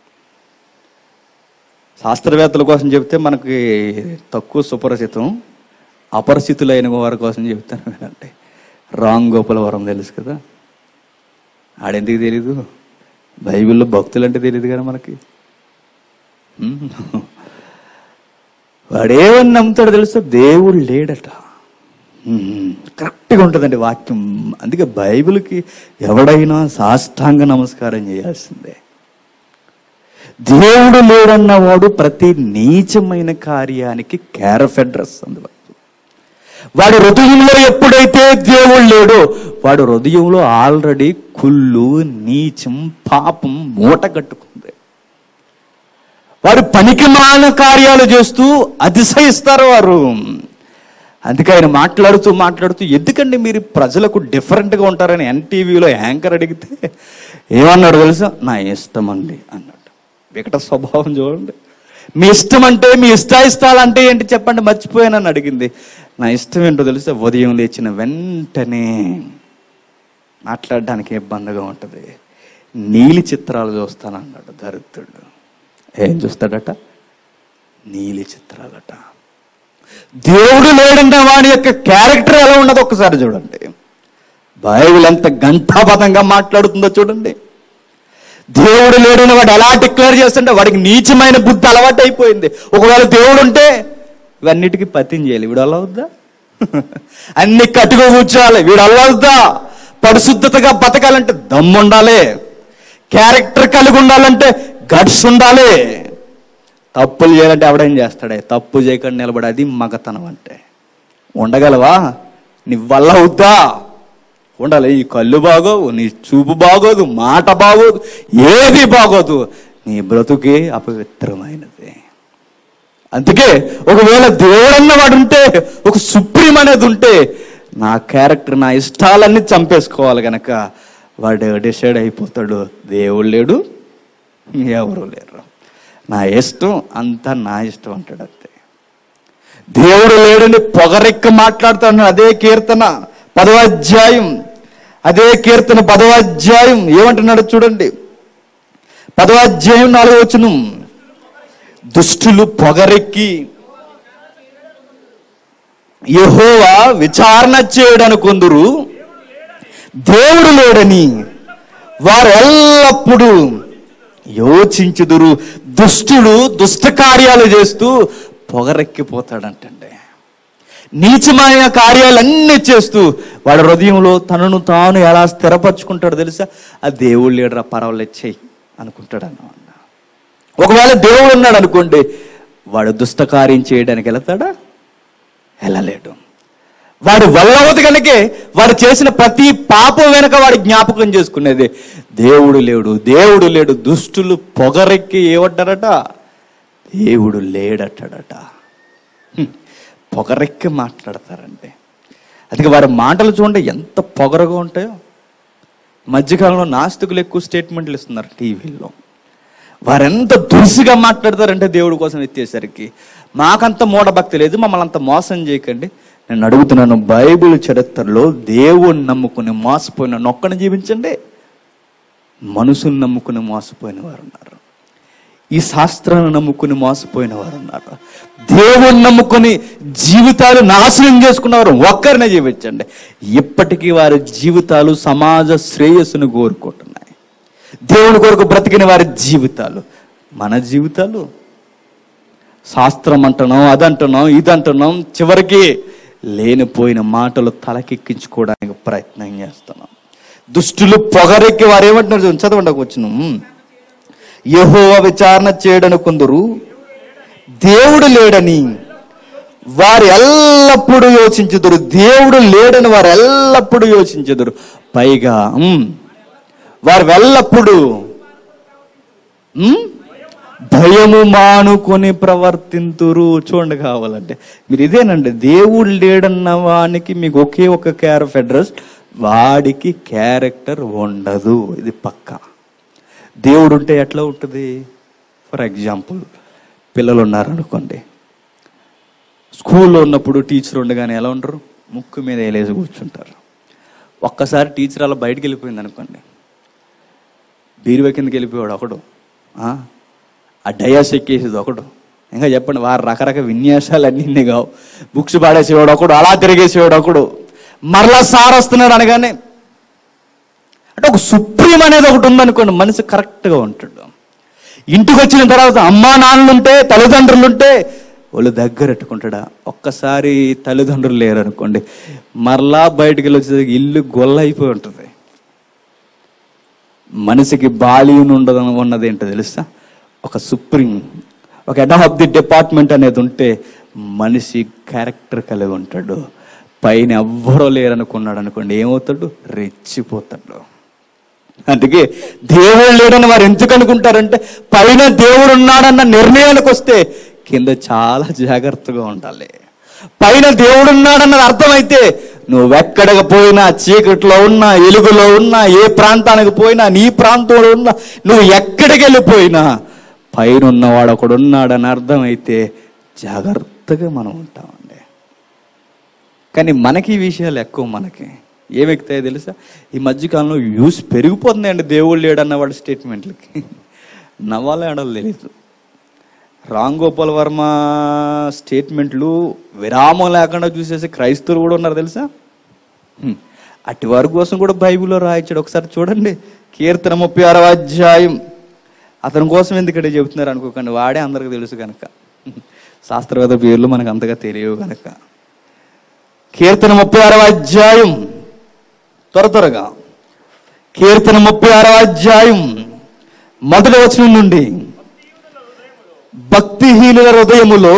శాస్త్రవేత్తల కోసం చెప్తే మనకి తక్కువ సుపరిచితం అపరిచితులైన వారి కోసం చెప్తాను వినండి రామ్ గోపాలవరం తెలుసు కదా ఆడెందుకు తెలీదు బైబిల్లో భక్తులు అంటే తెలియదు కదా మనకి హ్మ్. వాడేమని నమ్ముతాడో తెలుసా దేవుడు లేడట హ్మ్. కరెక్ట్గా ఉంటుందండి వాక్యం అందుకే బైబిల్కి ఎవడైనా సాష్టాంగ నమస్కారం చేయాల్సిందే దేవుడు లేడన్నవాడు ప్రతి నీచమైన కార్యానికి క్యారఫ్ అడ్రస్ అందులో వాడి హృదయంలో ఎప్పుడైతే దేవుడు లేడో వాడు హృదయంలో ఆల్రెడీ కుళ్ళు నీచం పాపం మూట కట్టుకుంది వారు పనికిమాలిన కార్యాలు చేస్తూ అతిశయిస్తారు వారు అందుకే ఆయన మాట్లాడుతూ మాట్లాడుతూ ఎందుకండి మీరు ప్రజలకు డిఫరెంట్గా ఉంటారని ఎన్టీవీలో యాంకర్ అడిగితే ఏమన్నాడు తెలుసా నా ఇష్టం అండి అన్నాడు వికట స్వభావం చూడండి మీ ఇష్టం అంటే మీ ఇష్టాయిష్టాలు అంటే ఏంటి చెప్పండి మర్చిపోయానని అడిగింది నా ఇష్టం ఏంటో తెలుసా ఉదయం లేచిన వెంటనే మాట్లాడడానికి ఇబ్బందిగా ఉంటుంది నీలి చిత్రాలు చూస్తానన్నాడు దరిద్రుడు ఏం చూస్తాడట నీలి చిత్రాలట దేవుడు లేడన్న వాడి యొక్క క్యారెక్టర్ ఎలా ఉన్నదో ఒక్కసారి చూడండి బైబిల్ ఎంత గంటాపదంగా మాట్లాడుతుందో చూడండి దేవుడు లేడని వాడు ఎలా డిక్లేర్ చేస్తుంటే వాడికి నీచమైన బుద్ధి అలవాటు అయిపోయింది ఒకవేళ దేవుడు ఉంటే ఇవన్నిటికీ పత్యం చేయాలి వీడు అలా వద్దా అన్ని కట్టుగా కూర్చోవాలి వీడు అలా వద్దా పరిశుద్ధతగా బతకాలంటే దమ్ము ఉండాలి క్యారెక్టర్ కలిగి ఉండాలంటే గడ్స్ ఉండాలి తప్పులు చేయాలంటే ఎవడేం చేస్తాడే తప్పు చేయకుండా నిలబడి అది మగతనం అంటే ఉండగలవా నీ వల్ల అవుద్దా ఉండాలి నీ కళ్ళు బాగోవు నీ చూపు బాగోదు మాట బాగోదు ఏది బాగోదు నీ బ్రతుకే అపవిత్రమైనది అందుకే ఒకవేళ దేవుడన్న వాడు ఉంటే ఒక సుప్రీం అనేది ఉంటే నా క్యారెక్టర్ నా ఇష్టాలన్నీ చంపేసుకోవాలి గనక వాడు డిసైడ్ అయిపోతాడు దేవుడు లేడు ఎవరు లేరు నా ఇష్టం అంతా నా ఇష్టం అంటాడు అంతే దేవుడు లేడని పొగరెక్క మాట్లాడుతాడు అదే కీర్తన పదవ అధ్యాయం అదే కీర్తన పదవ అధ్యాయం ఏమంటున్నాడు చూడండి పదవ అధ్యాయం నాలుగు వచనం దుష్టులు పొగరెక్కి యెహోవా విచారణ చేయడని కొందరు దేవుడు లేడని వారు ఎల్లప్పుడూ యోచించుదురు దుష్టుడు దుష్ట కార్యాలు చేస్తూ పొగరెక్కిపోతాడంటండి నీచమైన కార్యాలన్నీ చేస్తూ వాడి హృదయంలో తనను తాను ఎలా స్థిరపరచుకుంటాడో తెలుసా ఆ దేవుడు లేడరా పర్వాలేదు చెయ్యి అనుకుంటాడు అన్నమాట ఒకవేళ దేవుడు ఉన్నాడు అనుకోండి వాడు దుష్ట కార్యం చేయడానికి వెళతాడా వెళ్ళలేడు వాడు వెళ్ళవద్దు కనుకే వాడు చేసిన ప్రతి పాపం వెనక వాడు జ్ఞాపకం చేసుకునేది దేవుడు లేడు దేవుడు లేడు దుష్టులు పొగరెక్కి ఏమంటారట దేవుడు లేడటాడట హ్మ్. పొగరెక్కి మాట్లాడతారండి అందుకే వారి మాటలు చూడండి ఎంత పొగరగా ఉంటాయో మధ్యకాలంలో నాస్తికులు ఎక్కువ స్టేట్మెంట్లు ఇస్తున్నారు టీవీలో వారెంత దురుసుగా మాట్లాడతారంటే దేవుడి కోసం ఎత్తేసరికి మాకంత మూఢభక్తి లేదు మమ్మల్ని అంత మోసం చేయకండి నేను అడుగుతున్నాను బైబిల్ చరిత్రలో దేవుణ్ణి నమ్ముకుని మోసపోయిన నొక్కని జీవించండి మనుషులు నమ్ముకుని మోసపోయిన వారు ఉన్నారు ఈ శాస్త్రాన్ని నమ్ముకుని మోసపోయిన వారు ఉన్నారు దేవుణ్ణి నమ్ముకుని జీవితాలు నాశనం చేసుకున్నవారు ఒక్కరినే జీవించండి ఇప్పటికీ వారి జీవితాలు సమాజ శ్రేయస్సును కోరుకుంటున్నాయి దేవుని కొరకు బ్రతికిన వారి జీవితాలు మన జీవితాలు శాస్త్రం అంటున్నాం అదంటున్నాం ఇదంటున్నాం చివరికి లేనిపోయిన మాటలు తలకెక్కించుకోవడానికి ప్రయత్నం చేస్తున్నాం దుష్టులు పొగరెక్కి వారు ఏమంటున్నారు చూడండి, చదవండి ఒక వచ్చిన యహోవ విచారణ చేయడని కొందరు దేవుడు లేడని వారు ఎల్లప్పుడూ యోచించుదురు దేవుడు లేడని వారు ఎల్లప్పుడూ యోచించుదురు పైగా ఉమ్, వారు ఎల్లప్పుడూ ఉమ్, భయము మానుకొని ప్రవర్తింతురు చూడండి కావాలంటే మీరు ఇదేనండి దేవుడు లేడన్న వానికి మీకు ఒకే ఒక క్యార్ ఆఫ్ అడ్రస్ వాడికి క్యారెక్టర్ ఉండదు ఇది పక్కా దేవుడు ఉంటే ఎట్లా ఉంటుంది ఫర్ ఎగ్జాంపుల్ పిల్లలు ఉన్నారనుకోండి స్కూల్లో ఉన్నప్పుడు టీచర్ ఉండగానే ఎలా ఉండరు ముక్కు మీద వేలేసి కూర్చుంటారు ఒక్కసారి టీచర్ అలా బయటికి వెళ్ళిపోయింది అనుకోండి బీరువా కిందకి వెళ్ళిపోయాడు ఒకడు ఆ? ఆ డయాస్ ఎక్కేసేది ఒకడు ఇంకా చెప్పండి వారు రకరకాల విన్యాసాలు అన్నీ ఇన్ని కావు బుక్స్ పాడేసేవాడు ఒకడు అలా తిరిగేసేవాడు ఒకడు మరలా సార్ వస్తున్నాడు అనగానే అంటే ఒక సుప్రీం అనేది ఒకటి ఉందనుకోండి మనిషి కరెక్ట్గా ఉంటాడు ఇంటికి వచ్చిన తర్వాత అమ్మా నాన్నలుంటే తల్లిదండ్రులుంటే వాళ్ళు దగ్గర పెట్టుకుంటాడా ఒక్కసారి తల్లిదండ్రులు లేరు అనుకోండి మరలా బయటికి వెళ్ళి వచ్చేసరికి ఇల్లు గొల్ల అయిపోయి ఉంటుంది మనిషికి బాల్యం ఉండదు ఉన్నది ఏంటో తెలుసా ఒక సుప్రీం ఒక హెడ్ ఆఫ్ ది డిపార్ట్మెంట్ అనేది ఉంటే మనిషి క్యారెక్టర్ కలిగి ఉంటాడు పైన ఎవ్వరూ లేరనుకున్నాడు అనుకోండి ఏమవుతాడు రెచ్చిపోతాడు అందుకే దేవుడు లేడని వారు ఎందుకు అనుకుంటారంటే పైన దేవుడు ఉన్నాడన్న నిర్ణయానికి వస్తే కింద చాలా జాగ్రత్తగా ఉండాలి పైన దేవుడు ఉన్నాడన్నది అర్థమైతే నువ్వెక్కడికి పోయినా చీకట్లో ఉన్నా ఎలుగులో ఉన్నా ఏ ప్రాంతానికి పోయినా నీ ప్రాంతంలో ఉన్నా నువ్వు ఎక్కడికి వెళ్ళిపోయినా పైన ఉన్నవాడు ఒకడు ఉన్నాడని అర్థమైతే జాగ్రత్తగా మనం ఉంటామండి కానీ మనకి ఈ విషయాలు ఎక్కువ మనకి ఏమెక్కుతాయో తెలుసా ఈ మధ్యకాలంలో యూస్ పెరిగిపోతుందండి దేవుడు లేడన్న వాడి స్టేట్మెంట్లకి నవ్వాలో ఆడాలో తెలియదు రామ్ గోపాల్ వర్మ స్టేట్మెంట్లు విరామం లేకుండా చూసేసి క్రైస్తవులు కూడా ఉన్నారు తెలుసా హ్మ్. అట్టి వారి కోసం కూడా బైబిల్లో రాయించాడు ఒకసారి చూడండి కీర్తన ముప్పై ఆరవ అధ్యాయం అతని కోసం ఎందుకంటే చెబుతున్నారు అనుకోకండి వాడే అందరికి తెలుసు కనుక శాస్త్రవేత్త పేర్లు మనకు అంతగా తెలియవు కనుక కీర్తన ముప్పై ఆరవ అధ్యాయం త్వర త్వరగా కీర్తన ముప్పై ఆరవ అధ్యాయం మొదటి వచనం నుండి భక్తిహీనుల హృదయములో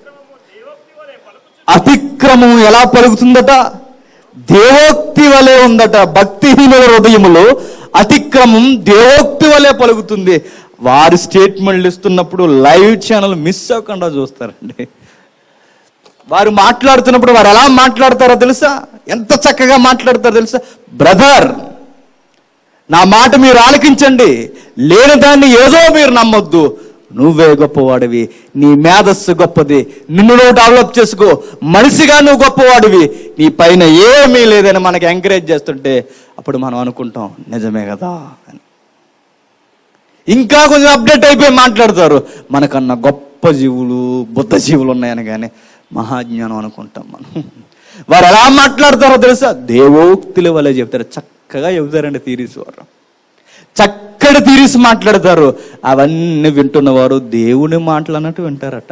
అతిక్రమం ఎలా పలుకుతుందట దేవోక్తి వలె ఉందట భక్తిహీనుల హృదయములో అతిక్రమం దేవోక్తి వలె పలుకుతుంది వారి స్టేట్మెంట్లు ఇస్తున్నప్పుడు లైవ్ ఛానల్ మిస్ అవ్వకుండా చూస్తారండి వారు మాట్లాడుతున్నప్పుడు వారు ఎలా మాట్లాడతారో తెలుసా ఎంత చక్కగా మాట్లాడతారో తెలుసా బ్రదర్ నా మాట మీరు ఆలకించండి లేని దాన్ని ఏదో మీరు నమ్మొద్దు నువ్వే గొప్పవాడివి నీ మేధస్సు గొప్పది నిన్ను నువ్వు డెవలప్ చేసుకో మనిషిగా నువ్వు గొప్పవాడివి నీ పైన ఏమీ లేదని మనకి ఎంకరేజ్ చేస్తుంటే అప్పుడు మనం అనుకుంటాం నిజమే కదా అని ఇంకా కొంచెం అప్డేట్ అయిపోయి మాట్లాడతారు మనకన్నా గొప్ప జీవులు బుద్ధ జీవులు ఉన్నాయని కానీ మహాజ్ఞానం అనుకుంటాం మనం వారు ఎలా మాట్లాడతారో తెలుసా దేవోక్తుల వల్ల చెప్తారు చక్కగా చెబుతారండి తీరీస్ వారు చక్కటి తీరీసి మాట్లాడతారు అవన్నీ వింటున్నవారు దేవుని మాటలు అన్నట్టు వింటారట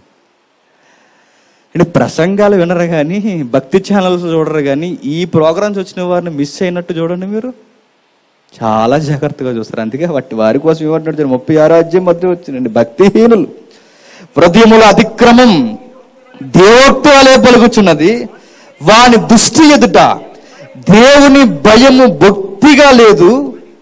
అంటే ప్రసంగాలు వినరు కానీ భక్తి ఛానల్స్ చూడరు కానీ ఈ ప్రోగ్రామ్స్ వచ్చిన వారిని మిస్ అయినట్టు చూడండి మీరు చాలా జాగ్రత్తగా చూస్తారు అందుకే వాటి వారి కోసం ఏమంటున్నారు ముప్పై ఆరో అధ్యాయం మధ్య వచ్చిందండి భక్తిహీనులు హృదయముల అతిక్రమం దేవోక్తి వలె పలుకుచున్నది వాని దృష్టి ఎదుట దేవుని భయము బొత్తిగా లేదు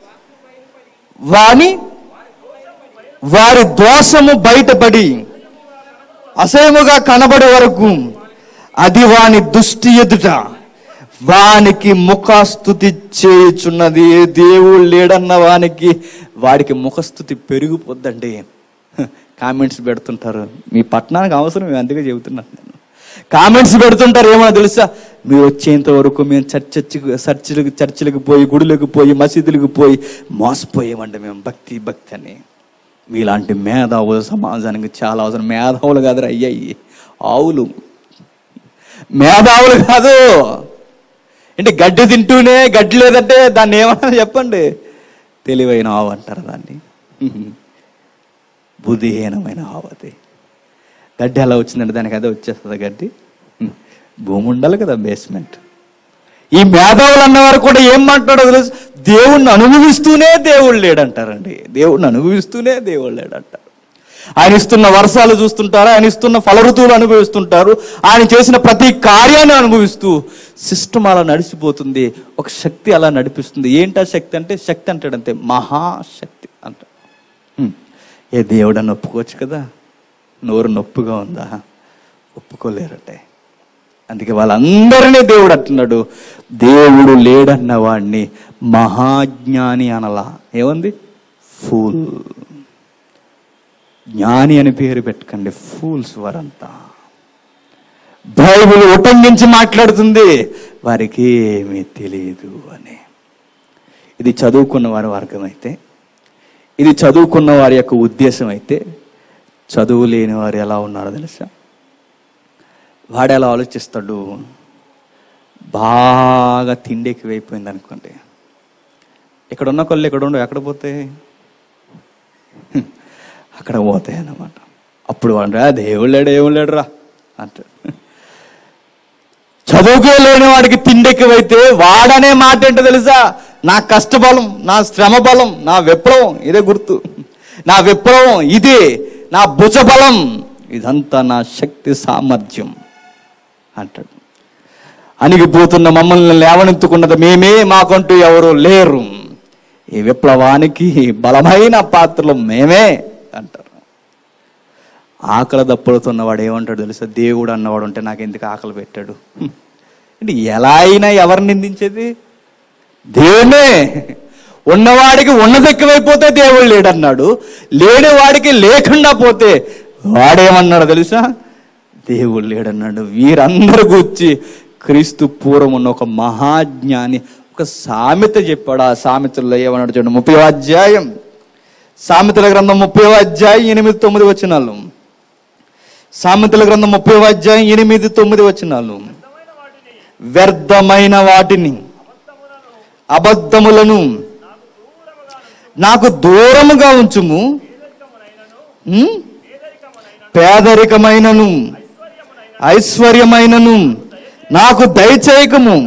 వాని వారి దోషము బయటపడి అసహ్యముగా కనబడే వరకు అది వాని దృష్టి ఎదుట వానికి ముఖస్థుతి చేయుచున్నది దేవుడు లేడన్న వానికి వాడికి ముఖస్థుతి పెరిగిపోద్దండి కామెంట్స్ పెడుతుంటారు మీ పట్టణానికి అవసరం అందుకే చెబుతున్నాను నేను కామెంట్స్ పెడుతుంటారు ఏమో తెలుసా మీరు వచ్చేంత వరకు మేము చర్చ్ చర్చిలకు చర్చిలకు పోయి గుడులకు పోయి మసీదులకు పోయి మోసపోయామండి మేము భక్తి భక్తి అని మీలాంటి మేధావులు సమాజానికి చాలా అవసరం మేధావులు కాదురా అయ్యాయి ఆవులు మేధావులు కాదు అంటే గడ్డి తింటూనే గడ్డి లేదంటే దాన్ని ఏమన్నా చెప్పండి తెలివైన ఆవు అంటారు దాన్ని బుద్ధిహీనమైన ఆవు అది గడ్డి ఎలా వచ్చిందంటే దానికి అదే వచ్చేస్తుంది గడ్డి భూమి ఉండాలి కదా బేస్మెంట్ ఈ మేధావులు అన్నవారు కూడా ఏం మాట్లాడో తెలుసు దేవుణ్ణి అనుభవిస్తూనే దేవుడు లేడంటారండి దేవుణ్ణి అనుభవిస్తూనే దేవుడు లేడంటారు ఆయన ఇస్తున్న వర్షాలు చూస్తుంటారు ఆయన ఇస్తున్న ఫల ఋతువులు అనుభవిస్తుంటారు ఆయన చేసిన ప్రతి కార్యాన్ని అనుభవిస్తూ సిస్టమ్ అలా నడిచిపోతుంది ఒక శక్తి అలా నడిపిస్తుంది ఏంటా శక్తి అంటే శక్తి అంటాడంతే మహాశక్తి అంట హ్మ్. ఏ దేవుడని ఒప్పుకోవచ్చు కదా నోరు నొప్పిగా ఉందా ఒప్పుకోలేరటే అందుకే వాళ్ళందరినీ దేవుడు అంటున్నాడు దేవుడు లేడన్న వాడిని మహాజ్ఞాని అనలా ఏముంది ఫూల్ జ్ఞాని అని పేరు పెట్టకండి ఫూల్స్ వారంతా బైబిల్ ఉటంకించి మాట్లాడుతుంది వారికి ఏమీ తెలియదు అని ఇది చదువుకున్న వారి వర్గం అయితే ఇది చదువుకున్న వారి యొక్క ఉద్దేశం అయితే చదువు లేని వారు ఎలా ఉన్నారో తెలుసా వాడు ఎలా ఆలోచిస్తాడు బాగా తిండి ఎక్కువైపోయింది అనుకోండి ఇక్కడ ఉన్న కొళ్ళు ఇక్కడ ఉండవు ఎక్కడ పోతాయి హ్మ్. అక్కడ పోతాయి అన్నమాట అప్పుడు వాడు రా దేవుడు లేడు ఏం లేడురా అంటాడు చదువుకే లేని వాడికి తిండి ఎక్కువైతే వాడనే మాట ఏంటో తెలుసా నా కష్టబలం నా శ్రమ బలం నా విప్లవం ఇదే గుర్తు నా విప్లవం ఇదే నా భుజబలం ఇదంతా నా శక్తి సామర్థ్యం అంటాడు అణిగిపోతున్న మమ్మల్ని లేవనెత్తుకున్నది మేమే మాకంటూ ఎవరు లేరు ఈ విప్లవానికి బలమైన పాత్రలు మేమే అంటారు ఆకలి దప్పుడుతున్నవాడు ఏమంటాడు తెలుసా దేవుడు అన్నవాడు ఉంటే నాకు ఎందుకు ఆకలి పెట్టాడు హ్మ్. అంటే ఎలా అయినా ఎవరు నిందించేది దేవుడే ఉన్నవాడికి ఉన్నది ఎక్కువైపోతే దేవుడు లేడన్నాడు లేని వాడికి లేకుండా పోతే వాడేమన్నాడు తెలుసా దేవుడు లేడన్నాడు వీరందరూ కూర్చి క్రీస్తు పూర్వం ఉన్న ఒక మహాజ్ఞాని ఒక సామెత చెప్పాడు ఆ సామెతల్లో ఏమన్నాడు చూడండి ముప్పై అధ్యాయం సామెతల గ్రంథం ముప్పై అధ్యాయం ఎనిమిది తొమ్మిది వచ్చినాలు సామెతల గ్రంథం ముప్పై అధ్యాయం ఎనిమిది తొమ్మిది వచ్చినాలు వ్యర్థమైన వాటిని అబద్ధములను నాకు దూరముగా ఉంచుము ఉం? పేదరికమైనను ఐశ్వర్యమైనను నాకు దయచేయకము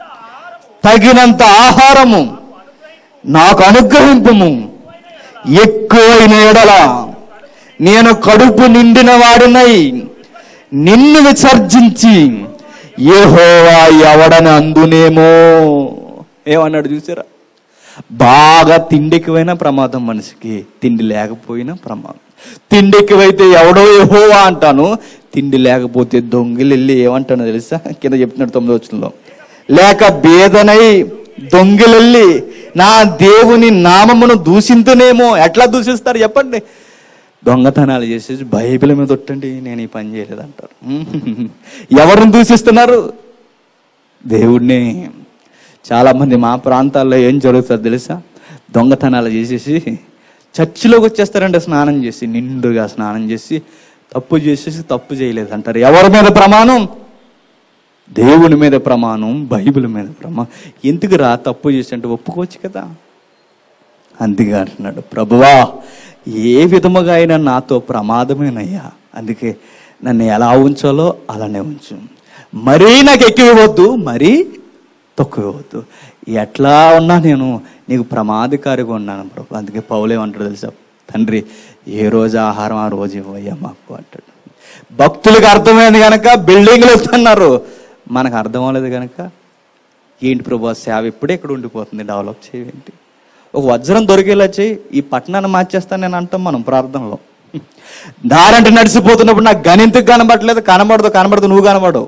తగినంత ఆహారము నాకు అనుగ్రహింపుము ఎక్కువైన ఎడల నేను కడుపు నిండిన వాడినై నిన్ను విసర్జించి యెహోవా ఎవడని అందునేమో ఏమన్నాడు చూసారా బాగా తిండికివైనా ప్రమాదం మనిషికి తిండి లేకపోయినా ప్రమాదం తిండి ఎక్కువైతే ఎవడో యెహోవా అంటాను తిండి లేకపోతే దొంగిలెళ్ళి ఏమంటానో తెలుసా కింద చెప్తున్నాడు తొమ్మిది వచ్చంలో లేక బేదనై దొంగిలెళ్ళి నా దేవుని నామమును దూషింతునేమో ఎట్లా దూషిస్తారు చెప్పండి దొంగతనాలు చేసేసి బైబిల్ మీద ఒట్టండి నేను ఈ పని చేయలేదు అంటారు ఎవరిని దూషిస్తున్నారు దేవుడిని చాలా మంది మా ప్రాంతాల్లో ఏం జరుగుతుందో తెలుసా దొంగతనాలు చేసేసి చర్చిలోకి వచ్చేస్తారంటే స్నానం చేసి నిండుగా స్నానం చేసి తప్పు చేసేసి తప్పు చేయలేదు అంటారు ఎవరి మీద ప్రమాణం దేవుని మీద ప్రమాణం బైబిల్ మీద ప్రమాణం ఎందుకు రా తప్పు చేసి అంటే ఒప్పుకోవచ్చు కదా అందుకే అంటున్నాడు ప్రభువా ఏ విధముగా అయినా నాతో ప్రమాదమేనయ్యా అందుకే నన్ను ఎలా ఉంచాలో అలానే ఉంచు మరీ నాకు ఎక్కువ ఇవ్వద్దు మరీ తక్కువ ఇవ్వద్దు ఎట్లా ఉన్నా నేను నీకు ప్రమాదకారిగా ఉన్నాను ప్రభు అందుకే పౌలేమంటాడు తెలుసా తండ్రి ఏ రోజు ఆహారం ఆ రోజు ఇవ్వయ్యా మాకు అంటాడు భక్తులకు అర్థమైంది కనుక బిల్డింగ్లు వస్తున్నారు మనకు అర్థం అవ్వలేదు కనుక ఏంటి ప్రభు సేవ ఇప్పుడే ఇక్కడ ఉండిపోతుంది డెవలప్ చేయండి ఒక వజ్రం దొరికేలా చేయి ఈ పట్టణాన్ని మార్చేస్తాను నేను అంటాం మనం ప్రార్థనలో దారంటే నడిచిపోతున్నప్పుడు నాకు గణింతకు కనబడలేదు కనబడదు కనబడదు నువ్వు కనబడవు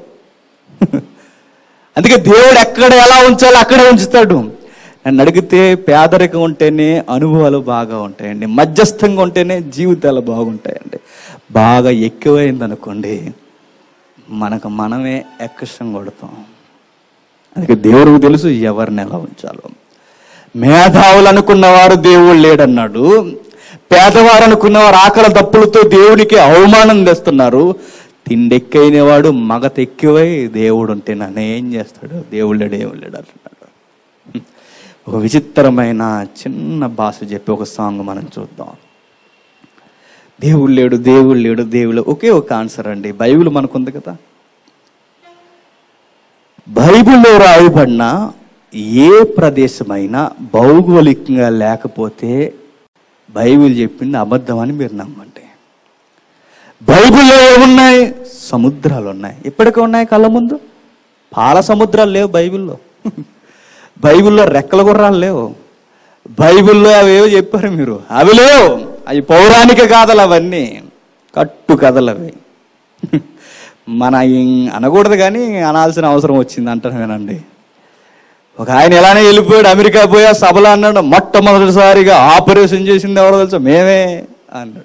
అందుకే దేవుడు ఎక్కడ ఎలా ఉంచాలో అక్కడే ఉంచుతాడు నన్ను అడిగితే పేదరికం ఉంటేనే అనుభవాలు బాగా ఉంటాయండి మధ్యస్థంగా ఉంటేనే జీవితాలు బాగుంటాయండి బాగా ఎక్కువైంది అనుకోండి మనకు మనమే ఎక్కసం కొడతాం అందుకే దేవుడికి తెలుసు ఎవరిని ఎలా ఉంచాలో మేధావులు అనుకున్నవారు దేవుడు లేడన్నాడు పేదవారు అనుకున్నవారు ఆకలి దప్పులతో దేవుడికి అవమానం తెస్తున్నారు తిండెక్కైన వాడు మగ తెక్కివై దేవుడు ఉంటే నన్ను ఏం చేస్తాడు దేవుడు లేడు దేవుడు లేడు అంటున్నాడు ఒక విచిత్రమైన చిన్న భాష చెప్పి ఒక సాంగ్ మనం చూద్దాం దేవుడు లేడు దేవుడు లేడు దేవుడు ఒకే ఒక ఆన్సర్ అండి బైబిల్ మనకుంది కదా బైబిల్లో రాయబడిన ఏ ప్రదేశమైనా భౌగోళికంగా లేకపోతే బైబిల్ చెప్పింది అబద్ధం అని మీరు నమ్మండి బైబిల్లో ఏమున్నాయి సముద్రాలు ఉన్నాయి ఇప్పటికే ఉన్నాయి కళ్ళ ముందు పాల సముద్రాలు లేవు బైబిల్లో బైబిల్లో రెక్కల గుర్రాలు లేవు బైబిల్లో అవేవో చెప్పారు మీరు అవి లేవు అవి పౌరాణిక కథలు అవన్నీ కట్టు కథలు అవి మన ఇం- అనకూడదు కానీ అనాల్సిన అవసరం వచ్చింది అంటాను వినండి ఒక ఆయన ఎలానే వెళ్ళిపోయాడు అమెరికా పోయా సభలో అన్నాడు మొట్టమొదటిసారిగా ఆపరేషన్ చేసింది ఎవరో తెలుసా మేమే అన్నాడు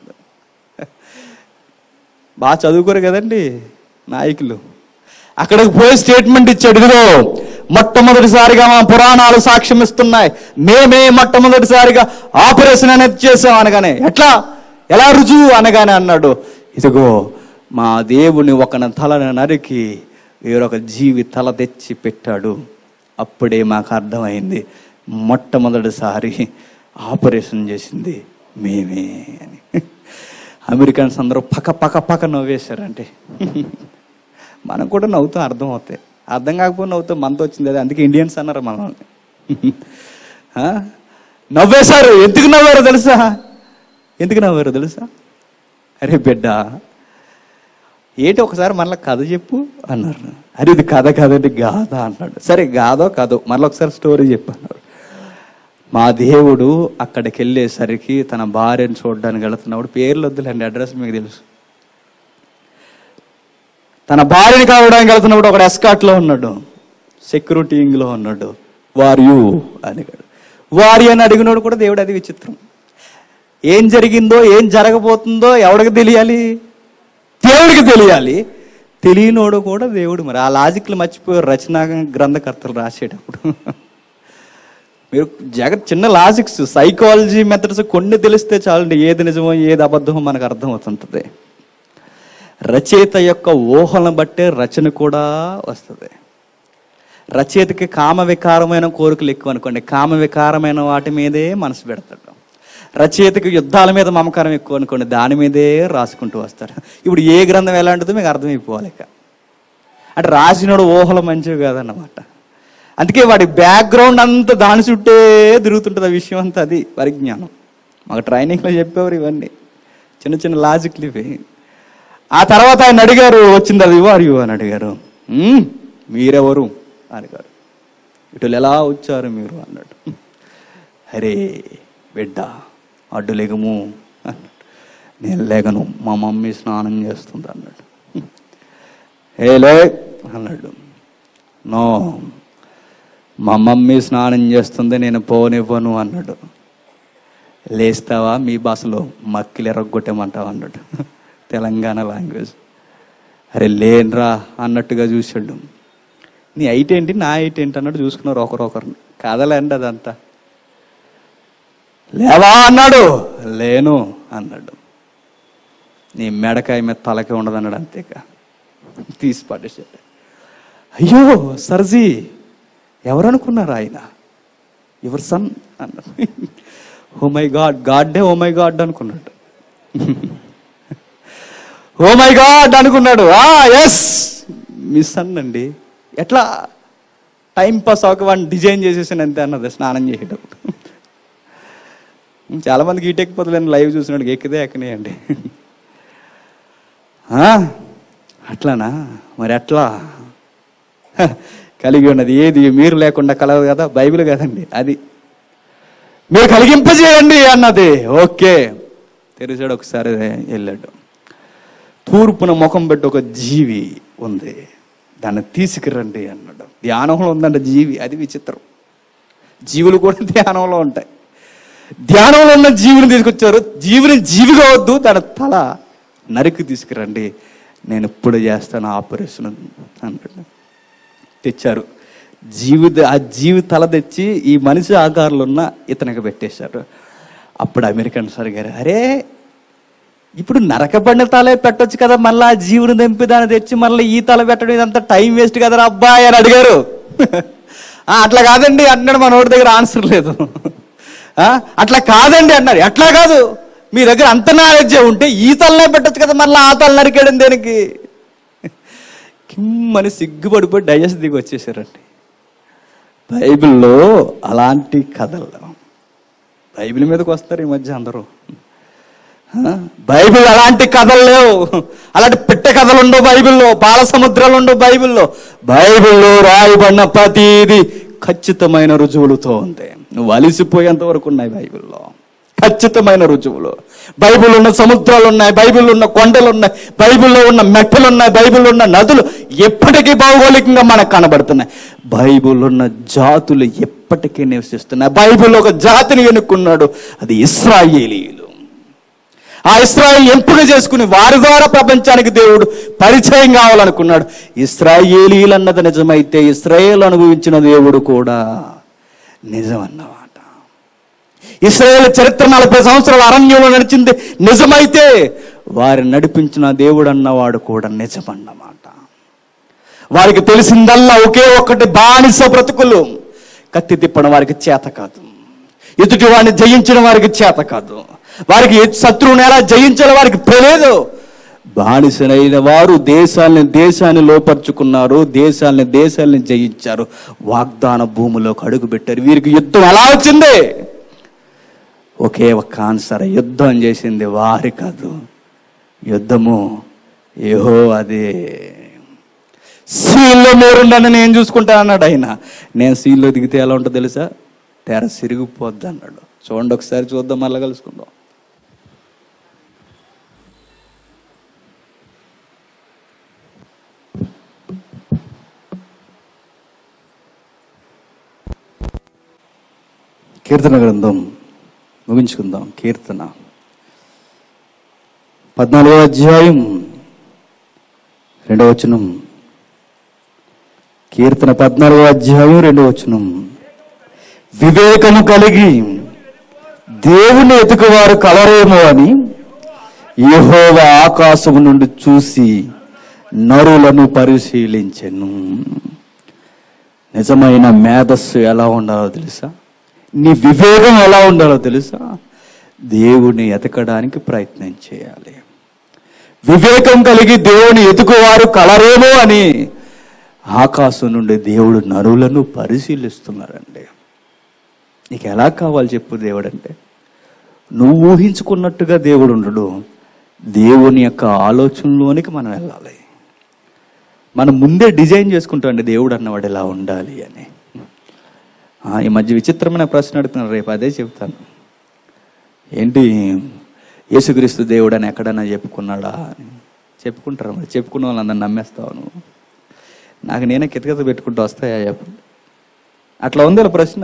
బాగా చదువుకోరు కదండి నాయకులు అక్కడికి పోయి స్టేట్మెంట్ ఇచ్చాడు ఇదిగో మొట్టమొదటిసారిగా మా పురాణాలు సాక్ష్యం ఇస్తున్నాయి మేమే మొట్టమొదటిసారిగా ఆపరేషన్ అనేది చేసాం అనగానే ఎట్లా ఎలా రుజువు అనగానే అన్నాడు ఇదిగో మా దేవుని ఒక తలను నరికి వేరొక జీవి తల తెచ్చి పెట్టాడు అప్పుడే మాకు అర్థమైంది మొట్టమొదటిసారి ఆపరేషన్ చేసింది మేమే అని అమెరికన్స్ అందరూ పక్క పక్క పక్క నవ్వేశారంటే మనం కూడా నవ్వుతాం అర్థం అవుతాయి అర్థం కాకపోతే నవ్వుతాం మనతో వచ్చింది అదే అందుకే ఇండియన్స్ అన్నారు మనల్ని ఆ? నవ్వేశారు ఎందుకు నవ్వారో తెలుసా ఎందుకు నవ్వారో తెలుసా అరే బిడ్డ ఏంటి ఒకసారి మళ్ళీ కథ చెప్పు అన్నారు అరే ఇది కథ కదండి గాథ అన్నాడు సరే గాథో కథో మళ్ళీ ఒకసారి స్టోరీ చెప్పు అన్నాడు మా దేవుడు అక్కడికి వెళ్ళేసరికి తన భార్యను చూడడానికి వెళుతున్నప్పుడు పేర్లు వద్దులేండి అడ్రస్ మీకు తెలుసు తన భార్యని కావడానికి వెళ్తున్నప్పుడు ఒక ఎస్కాట్లో ఉన్నాడు సెక్యూరిటీలో ఉన్నాడు వార్ యు అడిగాడు వారి అని అడిగినోడు కూడా దేవుడు అది విచిత్రం ఏం జరిగిందో ఏం జరగబోతుందో ఎవడికి తెలియాలి దేవుడికి తెలియాలి తెలియనోడు కూడా దేవుడు మరి ఆ లాజిక్లు మర్చిపోయారు రచనా గ్రంథకర్తలు రాసేటప్పుడు మీరు జగత్ చిన్న లాజిక్స్ సైకాలజీ మెథడ్స్ కొన్ని తెలిస్తే చాలండి ఏది నిజమో ఏది అబద్ధమో మనకు అర్థమవుతుంటుంది రచయిత యొక్క ఊహలను బట్టే రచన కూడా వస్తుంది రచయితకి కామ వికారమైన కోరికలు ఎక్కువ అనుకోండి కామ వికారమైన వాటి మీదే మనసు పెడతాడు రచయితకి యుద్ధాల మీద మమకారం ఎక్కువ అనుకోండి దాని మీదే రాసుకుంటూ వస్తాడు ఇప్పుడు ఏ గ్రంథం ఎలాంటిదో మీకు అర్థమైపోవాలి ఇక అంటే రాసినోడు ఊహలు మంచివి కాదన్నమాట అందుకే వాడి బ్యాక్గ్రౌండ్ అంతా దాని చుట్టే తిరుగుతుంటుంది ఆ విషయం అంతా అది పరిజ్ఞానం మాకు ట్రైనింగ్లో చెప్పేవారు ఇవన్నీ చిన్న చిన్న లాజిక్లు ఇవి ఆ తర్వాత ఆయన అడిగారు వచ్చింది అది వారు అని అడిగారు "ఉమ్, మీరెవరు అడిగారు ఇటు ఎలా వచ్చారు మీరు అన్నాడు అరే బిడ్డ అడ్డు లేగము అన్నాడు నేను లేగను మా మమ్మీ స్నానం చేస్తుంది అన్నాడు ఏ లే అన్నాడు నో మా మమ్మీ స్నానం చేస్తుంది నేను పోనివ్వను అన్నాడు లేస్తావా మీ భాషలో మక్కిలు ఎరగొట్టేమంటావా అన్నాడు తెలంగాణ లాంగ్వేజ్ అరే లేన్రా అన్నట్టుగా చూసాడు నీ హైట్ ఏంటి నా హైట్ ఏంటి అన్నట్టు చూసుకున్నారు ఒకరొకరిని కాదలేండి అదంతా లేవా అన్నాడు లేను అన్నాడు నీ మెడకాయ మీద తలకే ఉండదు అన్నాడు అంతేక తీసి పడేసాడు అయ్యో సర్జీ ఎవరనుకున్నారు ఆయన యువర్ సన్ అన్నాడు ఓ మై గాడ్ గాడ్డే ఓ మై గాడ్ అనుకున్నాడు ఓ మై గాడ్ అనుకున్నాడు ఆ ఎస్ మీ సన్ అండి ఎట్లా టైం పాస్ అవ్వక వాడిని డిజైన్ చేసేసాను అంతే అన్నది స్నానం చేసేటప్పుడు చాలా మందికి ఈటెక్కిపోతలేని లైవ్ చూసినాడు ఎక్కితే ఎక్కనేయండి ఆ, అట్లానా మరి అట్లా హ, కలిగి ఉన్నది ఏది మీరు లేకుండా కలదు కదా బైబిల్ కదండి అది మీరు కలిగింపజేయండి అన్నది ఓకే తెరిచాడు ఒకసారి వెళ్ళాడు తూర్పున ముఖం పెట్టి ఒక జీవి ఉంది దాన్ని తీసుకురండి అన్నాడు ధ్యానంలో ఉందంట జీవి అది విచిత్రం జీవులు కూడా ధ్యానంలో ఉంటాయి ధ్యానంలో ఉన్న జీవిని తీసుకొచ్చారు జీవిని జీవిగా వద్దు తన తల నరికి తీసుకురండి నేను ఇప్పుడు చేస్తాను ఆపరేషన్ అన్నాడు తెచ్చారు జీవి ఆ జీవి తల తెచ్చి ఈ మనిషి ఆకారంలో ఉన్న ఇతనికి పెట్టేశారు అప్పుడు అమెరికన్ సార్ గారు అరే ఇప్పుడు నరకబడిన తలే పెట్టొచ్చు కదా మళ్ళీ ఆ జీవుని దింపి దాన్ని తెచ్చి మళ్ళీ ఈ తల పెట్టడం ఇదంతా టైం వేస్ట్ కదరా అబ్బాయి అని అడిగారు "ఆ, అట్లా కాదండి అన్నాడు మన నోటి దగ్గర ఆన్సర్ లేదు "ఆ, అట్లా కాదండి అన్నారు ఎట్లా కాదు మీ దగ్గర అంత నాలెడ్జ్ ఉంటే ఈ తలనే పెట్టొచ్చు కదా మళ్ళీ ఆ తల నరికేయడం దేనికి కిమ్మని సిగ్గుపడిపోయి డైజెస్ట్ దిగి వచ్చేసారండి బైబిల్లో అలాంటి కథలు బైబిల్ మీదకి వస్తారు ఈ మధ్య అందరూ ఆ? బైబిల్ అలాంటి కథలు లేవు అలాంటి పిట్ట కథలు ఉండవు బైబిల్లో పాల సముద్రాలు ఉండవు బైబిల్లో బైబిల్లో రాయబడిన ప్రతిది ఖచ్చితమైన రుజువులతో ఉంది నువ్వు అలిసిపోయేంత వరకు ఉన్నాయి బైబిల్లో ఖచ్చితమైన రుజువులు బైబిల్ ఉన్న సముద్రాలు ఉన్నాయి బైబిల్ ఉన్న కొండలు ఉన్నాయి బైబిల్లో ఉన్న మెట్టలు ఉన్నాయి బైబిల్ ఉన్న నదులు ఎప్పటికీ భౌగోళికంగా మనకు కనబడుతున్నాయి బైబిల్ ఉన్న జాతులు ఎప్పటికీ నివసిస్తున్నాయి బైబిల్ ఒక జాతిని ఎన్నుకున్నాడు అది ఇస్రాయేలీలు ఆ ఇస్రాయేల్ ఎంపిక చేసుకుని వారి ద్వారా ప్రపంచానికి దేవుడు పరిచయం కావాలనుకున్నాడు ఇస్రాయేలీలు అన్నది నిజమైతే ఇస్రాయేల్ అనుభవించిన దేవుడు కూడా నిజం అన్నమాట ఇస్రాయేల్ చరిత్ర నలభై సంవత్సరాల అరణ్యంలో నడిచింది నిజమైతే వారి నడిపించిన దేవుడు అన్నవాడు కూడా నిజమన్నమాట వారికి తెలిసిందల్లా ఒకే ఒక్కటి బానిస బ్రతుకులు కత్తి తిప్పడం వారికి చేత కాదు ఎదుటి వాడిని జయించడం వారికి చేత కాదు వారికి ఎ- శత్రువుని ఎలా జయించాలో వారికి తెలియదు బానిసనైన వారు దేశాలని దేశాన్ని లోపరుచుకున్నారు దేశాలని దేశాలని జయించారు వాగ్దాన భూమిలోకి అడుగు పెట్టారు వీరికి యుద్ధం ఎలా వచ్చింది ఒకే ఒక్క ఆన్సర్ యుద్ధం చేసింది వారి కాదు యుద్ధము ఏహో అదే సీల్లో మీరుండని నేను చూసుకుంటాను అన్నాడు ఆయన నేను సీల్లో దిగితే ఎలా ఉంటుందో తెలుసా తెర సిరిగిపోద్ది అన్నాడు చూడండి ఒకసారి చూద్దాం మళ్ళీ కలుసుకుందాం కీర్తన గ్రంథం ముగించుకుందాం కీర్తన పద్నాలుగో అధ్యాయం రెండవ వచనం కీర్తన పద్నాలుగో అధ్యాయం రెండవ వచనం వివేకము కలిగి దేవుని ఎతుకువారు కలరేమో అని యెహోవా ఆకాశము నుండి చూసి నరులను పరిశీలించెను నిజమైన మేధస్సు ఎలా ఉండాలో తెలుసా నీ వివేకం ఎలా ఉండాలో తెలుసా దేవుని ఎతకడానికి ప్రయత్నం చేయాలి వివేకం కలిగి దేవుని ఎతుకువారు కలరేమో అని ఆకాశం నుండి దేవుడు నరులను పరిశీలిస్తున్నారండి నీకు ఎలా కావాలి చెప్పు దేవుడు అంటే నువ్వు ఊహించుకున్నట్టుగా దేవుడు ఉండడు దేవుని యొక్క ఆలోచనలోనికి మనం వెళ్ళాలి మనం ముందే డిజైన్ చేసుకుంటామండి దేవుడు అన్నవాడు ఎలా ఉండాలి అని ఆ, ఈ మధ్య విచిత్రమైన ప్రశ్న అడుగుతున్నాను రేపు అదే చెప్తాను ఏంటి యేసుక్రీస్తు దేవుడు అని ఎక్కడైనా చెప్పుకున్నాడా అని చెప్పుకుంటారు మరి చెప్పుకున్న వాళ్ళందరిని నమ్మేస్తావు నువ్వు నాకు నేనే కితకిత పెట్టుకుంటూ వస్తాయా చెప్పు అట్లా ఉంది వాళ్ళ ప్రశ్న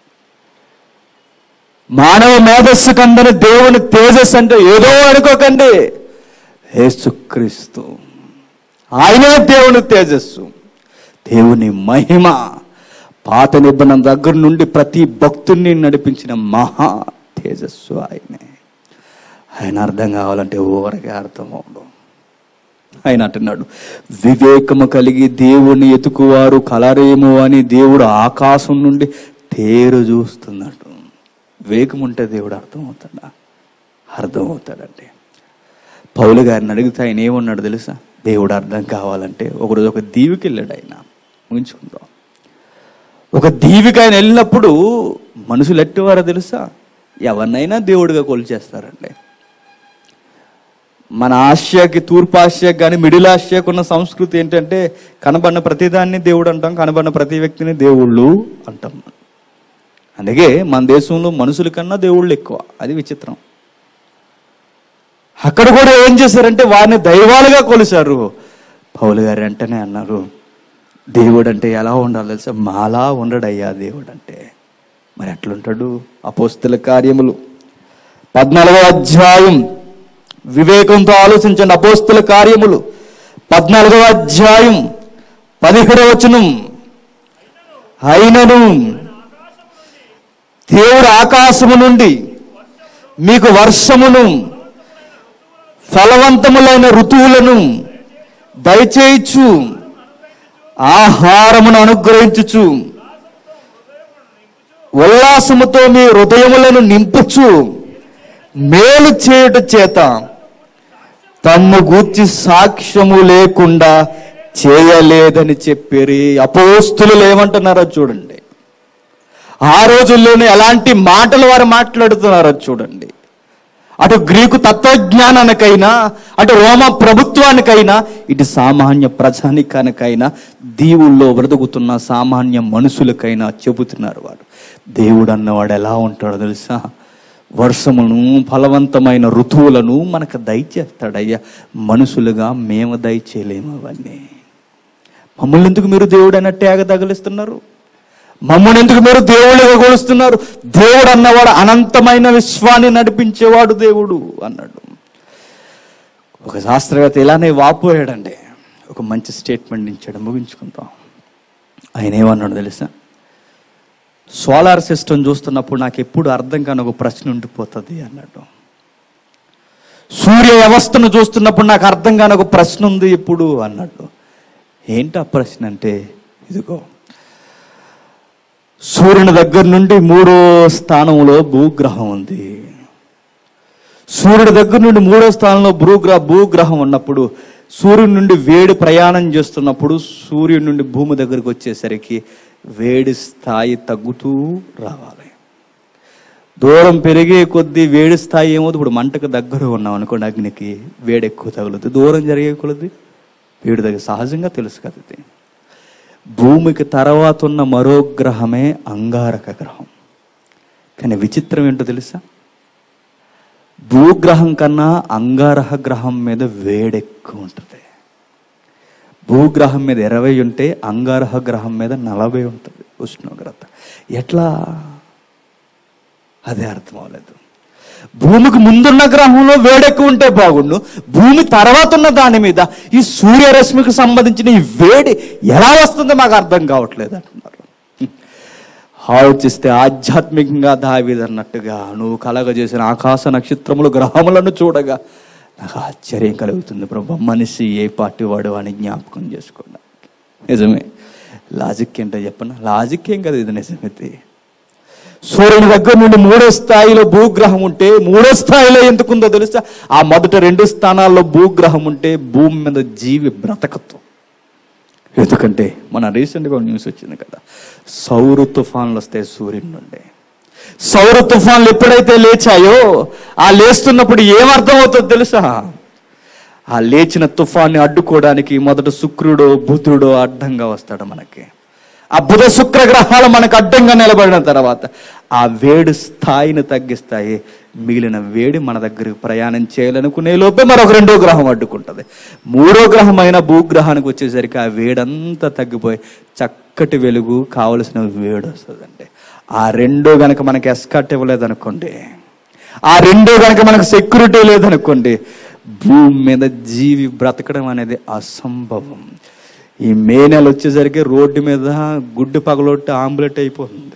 మానవ మేధస్సు కందని దేవుని తేజస్సు అంటే ఏదో అనుకోకండి యేసుక్రీస్తు ఆయనే దేవుని తేజస్సు దేవుని మహిమ పాత నిబంధన దగ్గర నుండి ప్రతి భక్తుణ్ణి నడిపించిన మహా తేజస్సు ఆయనే ఆయన అర్థం కావాలంటే ఊరకే అర్థం అవడం ఆయన అంటున్నాడు వివేకము కలిగి దేవుని ఎతుకువారు కలరేమో అని దేవుడు ఆకాశం నుండి తేరు చూస్తున్నాడు వివేకం ఉంటే దేవుడు అర్థమవుతాడా అర్థమవుతాడండి పౌలు గారిని అడిగితే ఆయన ఏమన్నాడు తెలుసా దేవుడు అర్థం కావాలంటే ఒకరోజు ఒక దీవికి వెళ్ళాడు ఆయన ముగించుకుందాం ఒక దీవికి ఆయన వెళ్ళినప్పుడు మనుషులు ఎట్టివారో తెలుసా ఎవరినైనా దేవుడిగా కొలిచేస్తారండి మన ఆసియాకి తూర్పు ఆసియాకి కానీ మిడిల్ ఆసియాకి ఉన్న సంస్కృతి ఏంటంటే కనబడిన ప్రతిదాన్ని దేవుడు అంటాం కనబడిన ప్రతి వ్యక్తిని దేవుళ్ళు అంటాం అందుకే మన దేశంలో మనుషుల కన్నా దేవుళ్ళు ఎక్కువ అది విచిత్రం అక్కడ కూడా ఏం చేశారంటే వారిని దైవాలుగా కొలిశారు పౌలు గారు వెంటనే అన్నారు దేవుడు అంటే ఎలా ఉండాలి తెలుసా మాలా ఉండడయ్యా దేవుడు అంటే మరి ఎట్లుంటాడు అపోస్తుల కార్యములు పద్నాలుగో అధ్యాయం వివేకంతో ఆలోచించండి అపోస్తుల కార్యములు పద్నాలుగో అధ్యాయం పదిహేడవ వచనం అయినను దేవుడు ఆకాశము నుండి మీకు వర్షమును ఫలవంతములైన ఋతువులను దయచేయచ్చు ఆహారమును అనుగ్రహించుచు ఉల్లాసముతో మీ హృదయములను నింపుచు మేలు చేయుట చేత తమ్ము గూర్చి సాక్ష్యము లేకుండా చేయలేదని చెప్పిరి అపోస్తులు ఏమంటున్నారో చూడండి ఆ రోజుల్లోనే ఎలాంటి మాటలు వారు మాట్లాడుతున్నారో చూడండి అటు గ్రీకు తత్వజ్ఞానానికైనా అటు రోమ ప్రభుత్వానికైనా ఇటు సామాన్య ప్రజానికానికైనా దీవుల్లో బ్రతుకుతున్న సామాన్య మనుషులకైనా చెబుతున్నారు వారు దేవుడు అన్నవాడు ఎలా ఉంటాడో తెలుసా వర్షమును ఫలవంతమైన ఋతువులను మనకు దయచేస్తాడయ్యా మనుషులుగా మేము దయచేయలేము అవన్నీ మమ్మల్ని ఎందుకు మీరు దేవుడు అన్నట్టు ఏగ తగిలిస్తున్నారు మమ్మల్ని ఎందుకు మీరు దేవుళ్ళుగా కొలుస్తున్నారు దేవుడు అన్నవాడు అనంతమైన విశ్వాన్ని నడిపించేవాడు దేవుడు అన్నాడు ఒక శాస్త్రవేత్త ఇలానే వాపోయాడండి ఒక మంచి స్టేట్మెంట్ ఇచ్చాడు ముగించుకుంటాం ఆయన ఏమన్నాడు తెలుసా సోలార్ సిస్టమ్ చూస్తున్నప్పుడు నాకు ఎప్పుడు అర్థం కాని ఒక ప్రశ్న ఉండిపోతుంది అన్నాడు సూర్య వ్యవస్థను చూస్తున్నప్పుడు నాకు అర్థం కాని ఒక ప్రశ్న ఉంది ఇప్పుడు అన్నట్టు ఏంటి ఆ ప్రశ్న అంటే ఇదిగో సూర్యుని దగ్గర నుండి మూడో స్థానంలో భూగ్రహం ఉంది సూర్యుడి దగ్గర నుండి మూడో స్థానంలో భూగ్రహ భూగ్రహం ఉన్నప్పుడు సూర్యుడి నుండి వేడి ప్రయాణం చేస్తున్నప్పుడు సూర్యుడి నుండి భూమి దగ్గరికి వచ్చేసరికి వేడి స్థాయి తగ్గుతూ రావాలి దూరం పెరిగే కొద్దీ వేడి స్థాయి ఏమవుతుంది ఇప్పుడు మంటకు దగ్గర ఉన్నాం అనుకోండి అగ్నికి వేడి ఎక్కువ తగులుతుంది దూరం జరిగే కొలది వేడి దగ్గర సహజంగా తెలుసు కదా ఇది భూమికి తర్వాత ఉన్న మరో గ్రహమే అంగారక గ్రహం కానీ విచిత్రం ఏంటో తెలుసా భూగ్రహం కన్నా అంగారహ గ్రహం మీద వేడి ఎక్కువ ఉంటుంది భూగ్రహం మీద ఇరవై ఉంటే అంగారహ గ్రహం మీద నలభై ఉంటుంది ఉష్ణోగ్రత ఎట్లా అదే అర్థం అవ్వలేదు భూమికి ముందున్న గ్రహంలో వేడెక్కువ ఉంటే బాగుండు భూమి తర్వాత ఉన్న దాని మీద ఈ సూర్యరశ్మికి సంబంధించిన ఈ వేడి ఎలా వస్తుందో మాకు అర్థం కావట్లేదు అంటున్నారు ఆలోచిస్తే ఆధ్యాత్మికంగా దావిదన్నట్టుగా నువ్వు కలగజేసిన ఆకాశ నక్షత్రములు గ్రహములను చూడగా నాకు ఆశ్చర్యం కలుగుతుంది ప్రభు మనిషి ఏ పార్టీ వాడు అని జ్ఞాపకం చేసుకోండి నిజమే లాజిక్ ఏంటో చెప్పనా లాజిక్ ఏం కదా ఇది నిజమైతే సూర్యుని దగ్గర నుండి మూడో స్థాయిలో భూగ్రహం ఉంటే మూడో స్థాయిలో ఎందుకుందో తెలుసా ఆ మొదట రెండు స్థానాల్లో భూగ్రహం ఉంటే భూమి మీద జీవి బ్రతకత్వం ఎందుకంటే మన రీసెంట్గా ఒక న్యూస్ వచ్చింది కదా సౌర తుఫాన్లు వస్తాయి సూర్యుని నుండి సౌర తుఫాన్లు ఎప్పుడైతే లేచాయో ఆ లేస్తున్నప్పుడు ఏమర్థం అవుతుందో తెలుసా ఆ లేచిన తుఫాన్ని అడ్డుకోవడానికి మొదట శుక్రుడో బుధుడో అడ్డంగా వస్తాడు మనకి ఆ బుధ శుక్ర గ్రహాలు మనకు అడ్డంగా నిలబడిన తర్వాత ఆ వేడి స్థాయిని తగ్గిస్తాయి మిగిలిన వేడి మన దగ్గరికి ప్రయాణం చేయాలనుకునే లోపే మరొక రెండో గ్రహం అడ్డుకుంటుంది మూడో గ్రహం అయిన భూగ్రహానికి వచ్చేసరికి ఆ వేడంతా తగ్గిపోయి చక్కటి వెలుగు కావలసిన వేడి వస్తుందండి ఆ రెండో గనక మనకి ఎస్కట్ ఇవ్వలేదనుకోండి ఆ రెండో గనక మనకు సెక్యూరిటీ లేదనుకోండి భూమి మీద జీవి బ్రతకడం అనేది అసంభవం ఈ మే నెల వచ్చేసరికి రోడ్డు మీద గుడ్డు పగలొట్టి ఆంబులెట్ అయిపోతుంది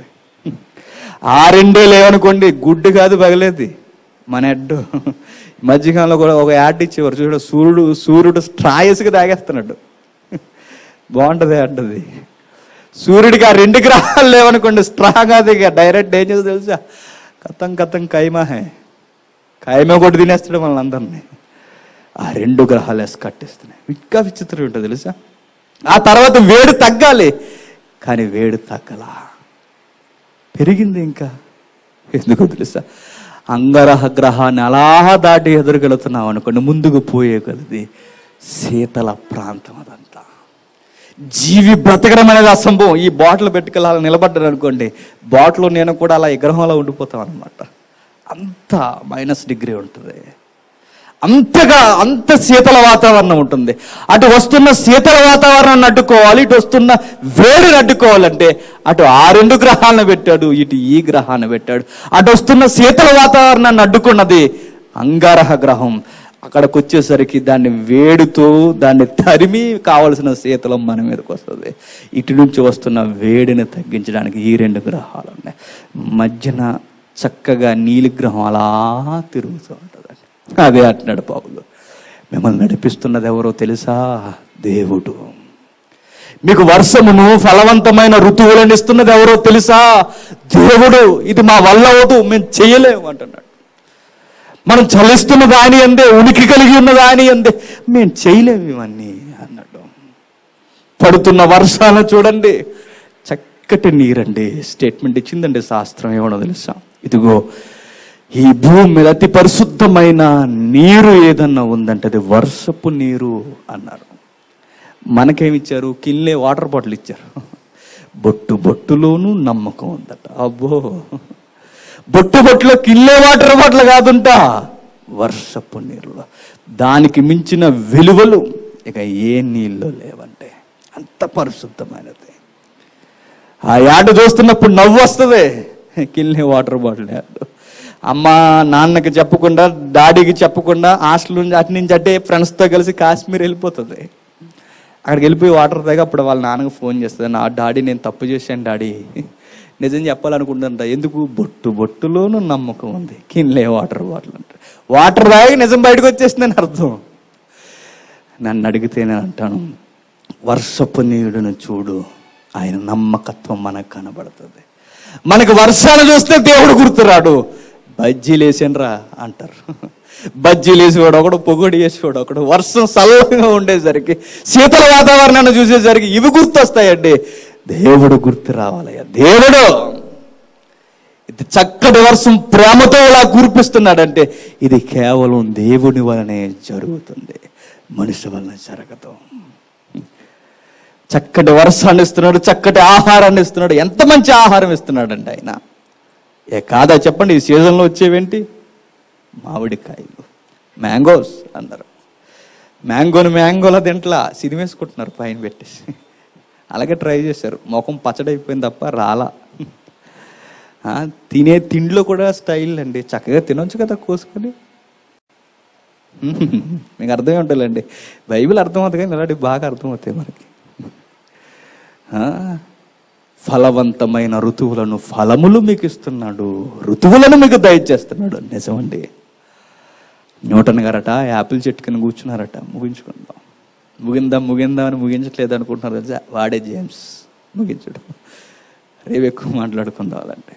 ఆ రెండే లేవనుకోండి గుడ్డు కాదు పగలేది మన హెడ్ మధ్యకాలంలో కూడా ఒక యాడ్ ఇచ్చేవారు చూడ సూర్యుడు సూర్యుడు స్ట్రాయస్గా తాగేస్తున్నాడు బాగుంటుంది యాడ్ అది సూర్యుడికి ఆ రెండు గ్రహాలు లేవనుకోండి స్ట్రా కాదు ఇక డైరెక్ట్ ఏం చేసి తెలుసా కథం కథం కైమా హే కైమా కొట్టి తినేస్తాడు మనల్ని అందరినీ ఆ రెండు గ్రహాలు వేసి కట్టిస్తున్నాయి ఇంకా విచిత్రం ఉంటుంది తెలుసా ఆ తర్వాత వేడి తగ్గాలి కానీ వేడి తగ్గలా పెరిగింది ఇంకా ఎందుకో తెలుసా అంగరహ గ్రహాన్ని అలా దాటి ఎదురుగలుగుతున్నాం అనుకోండి ముందుకు పోయే కొలది శీతల ప్రాంతం అదంతా జీవి బ్రతకడం అనేది అసంభవం ఈ బాటిల్ పెట్టుకెళ్ళి అలా నిలబడ్డారు అనుకోండి బాటిల్ నేను కూడా అలా విగ్రహంలో ఉండిపోతాం అనమాట అంత మైనస్ డిగ్రీ ఉంటుంది అంతగా అంత శీతల వాతావరణం ఉంటుంది అటు వస్తున్న శీతల వాతావరణాన్ని అడ్డుకోవాలి ఇటు వస్తున్న వేడిని అడ్డుకోవాలంటే అటు ఆ రెండు గ్రహాలను పెట్టాడు ఇటు ఈ గ్రహాన్ని పెట్టాడు అటు వస్తున్న శీతల వాతావరణాన్ని అడ్డుకున్నది అంగారహ గ్రహం అక్కడికి వచ్చేసరికి దాన్ని వేడుతో దాన్ని తరిమి కావలసిన శీతలం మన మీదకి వస్తుంది ఇటు నుంచి వస్తున్న వేడిని తగ్గించడానికి ఈ రెండు గ్రహాలు ఉన్నాయి మధ్యన చక్కగా నీలి గ్రహం అలా తిరుగుతూ ఉంటుందండి అదే అంటున్నాడు పౌలు మిమ్మల్ని నడిపిస్తున్నది ఎవరో తెలుసా దేవుడు మీకు వర్షమును ఫలవంతమైన ఋతువులను ఇస్తున్నది ఎవరో తెలుసా దేవుడు ఇది మా వల్ల అవదు మేము చేయలేము అంటున్నాడు మనం చలిస్తున్న దాని అందే ఉనికి కలిగి ఉన్న దాని అందే మేము చేయలేము ఇవన్నీ అన్నాడు పడుతున్న వర్షాలను చూడండి చక్కటి నీరండి స్టేట్మెంట్ ఇచ్చిందండి శాస్త్రం ఏమో తెలుసా ఇదిగో ఈ భూమి మీద అతి పరిశుద్ధమైన నీరు ఏదన్నా ఉందంటే అది వర్షపు నీరు అన్నారు మనకేమిచ్చారు కిన్లే వాటర్ బాటిల్ ఇచ్చారు బొట్టు బొట్టులోనూ నమ్మకం ఉందట అబ్బో బొట్టు బొట్టులో కిల్లే వాటర్ బాటిల్ కాదుంట వర్షపు నీరులో దానికి మించిన విలువలు ఇక ఏ నీళ్ళు లేవంటే అంత పరిశుద్ధమైనది ఆ యాడ్ చూస్తున్నప్పుడు నవ్వు వస్తుంది కిల్లి వాటర్ బాటిల్ యాడ్ అమ్మ నాన్నకి చెప్పకుండా డాడీకి చెప్పకుండా హాస్టల్ నుంచి అటు నుంచి అటే ఫ్రెండ్స్తో కలిసి కాశ్మీర్ వెళ్ళిపోతుంది అక్కడికి వెళ్ళిపోయి వాటర్ తాగి అప్పుడు వాళ్ళ నాన్నకి ఫోన్ చేస్తుంది నా డాడీ నేను తప్పు చేశాను డాడీ నిజం చెప్పాలనుకుంటుంట ఎందుకు బొట్టు బొట్టులోనూ నమ్మకం ఉంది కిన్లే వాటర్ బాటిల్ అంటే వాటర్ తాగి నిజం బయటకు వచ్చేసిందని అర్థం నన్ను అడిగితే నేను అంటాను వర్షపు నీడును చూడు ఆయన నమ్మకత్వం మనకు కనబడుతుంది మనకు వర్షాలు చూస్తే దేవుడు గుర్తురాడు బజ్జీలు వేసిండ్రా అంటారు బజ్జీలు వేసేవాడు ఒకడు పొగడి వేసేవాడు ఒకడు వర్షం చల్లగా ఉండేసరికి శీతల వాతావరణాన్ని చూసేసరికి ఇవి గుర్తొస్తాయండి దేవుడు గుర్తు రావాలయ్యా దేవుడు ఇది చక్కటి వర్షం ప్రేమతో ఇలా కురిపిస్తున్నాడంటే ఇది కేవలం దేవుని వలనే జరుగుతుంది మనిషి వలన జరగదు చక్కటి వర్షాన్ని ఇస్తున్నాడు చక్కటి ఆహారాన్ని ఇస్తున్నాడు ఎంత మంచి ఆహారం ఇస్తున్నాడండి ఆయన ఏ కాదా చెప్పండి ఈ సీజన్లో వచ్చేవేంటి మామిడికాయలు మ్యాంగోస్ అందరు మ్యాంగోని మ్యాంగోలా తింట్లా సిరిమేసుకుంటున్నారు పైన పెట్టేసి అలాగే ట్రై చేశారు ముఖం పచ్చడైపోయింది తప్ప రాలా ఆ, తినే తిండిలో కూడా స్టైల్ అండి చక్కగా తినొచ్చు కదా కోసుకొని మీకు అర్థమే ఉంటుందండి బైబిల్ అర్థమవుతుంది కానీ ఇలాంటివి బాగా అర్థమవుతాయి మనకి ఆ, ఫలవంతమైన ఋతువులను ఫలములు మీకు ఇస్తున్నాడు ఋతువులను మీకు దయచేస్తున్నాడు నిజమండి న్యూటన్ గారట యాపిల్ చెట్టు కింద కూర్చున్నారట ముగించుకుందాం ముగిందాం ముగిందాం అని ముగించట్లేదు అనుకుంటున్నారు తెలుసా వాడే జేమ్స్ ముగించడం రేపు ఎక్కువ మాట్లాడుకుందాం అలాంటి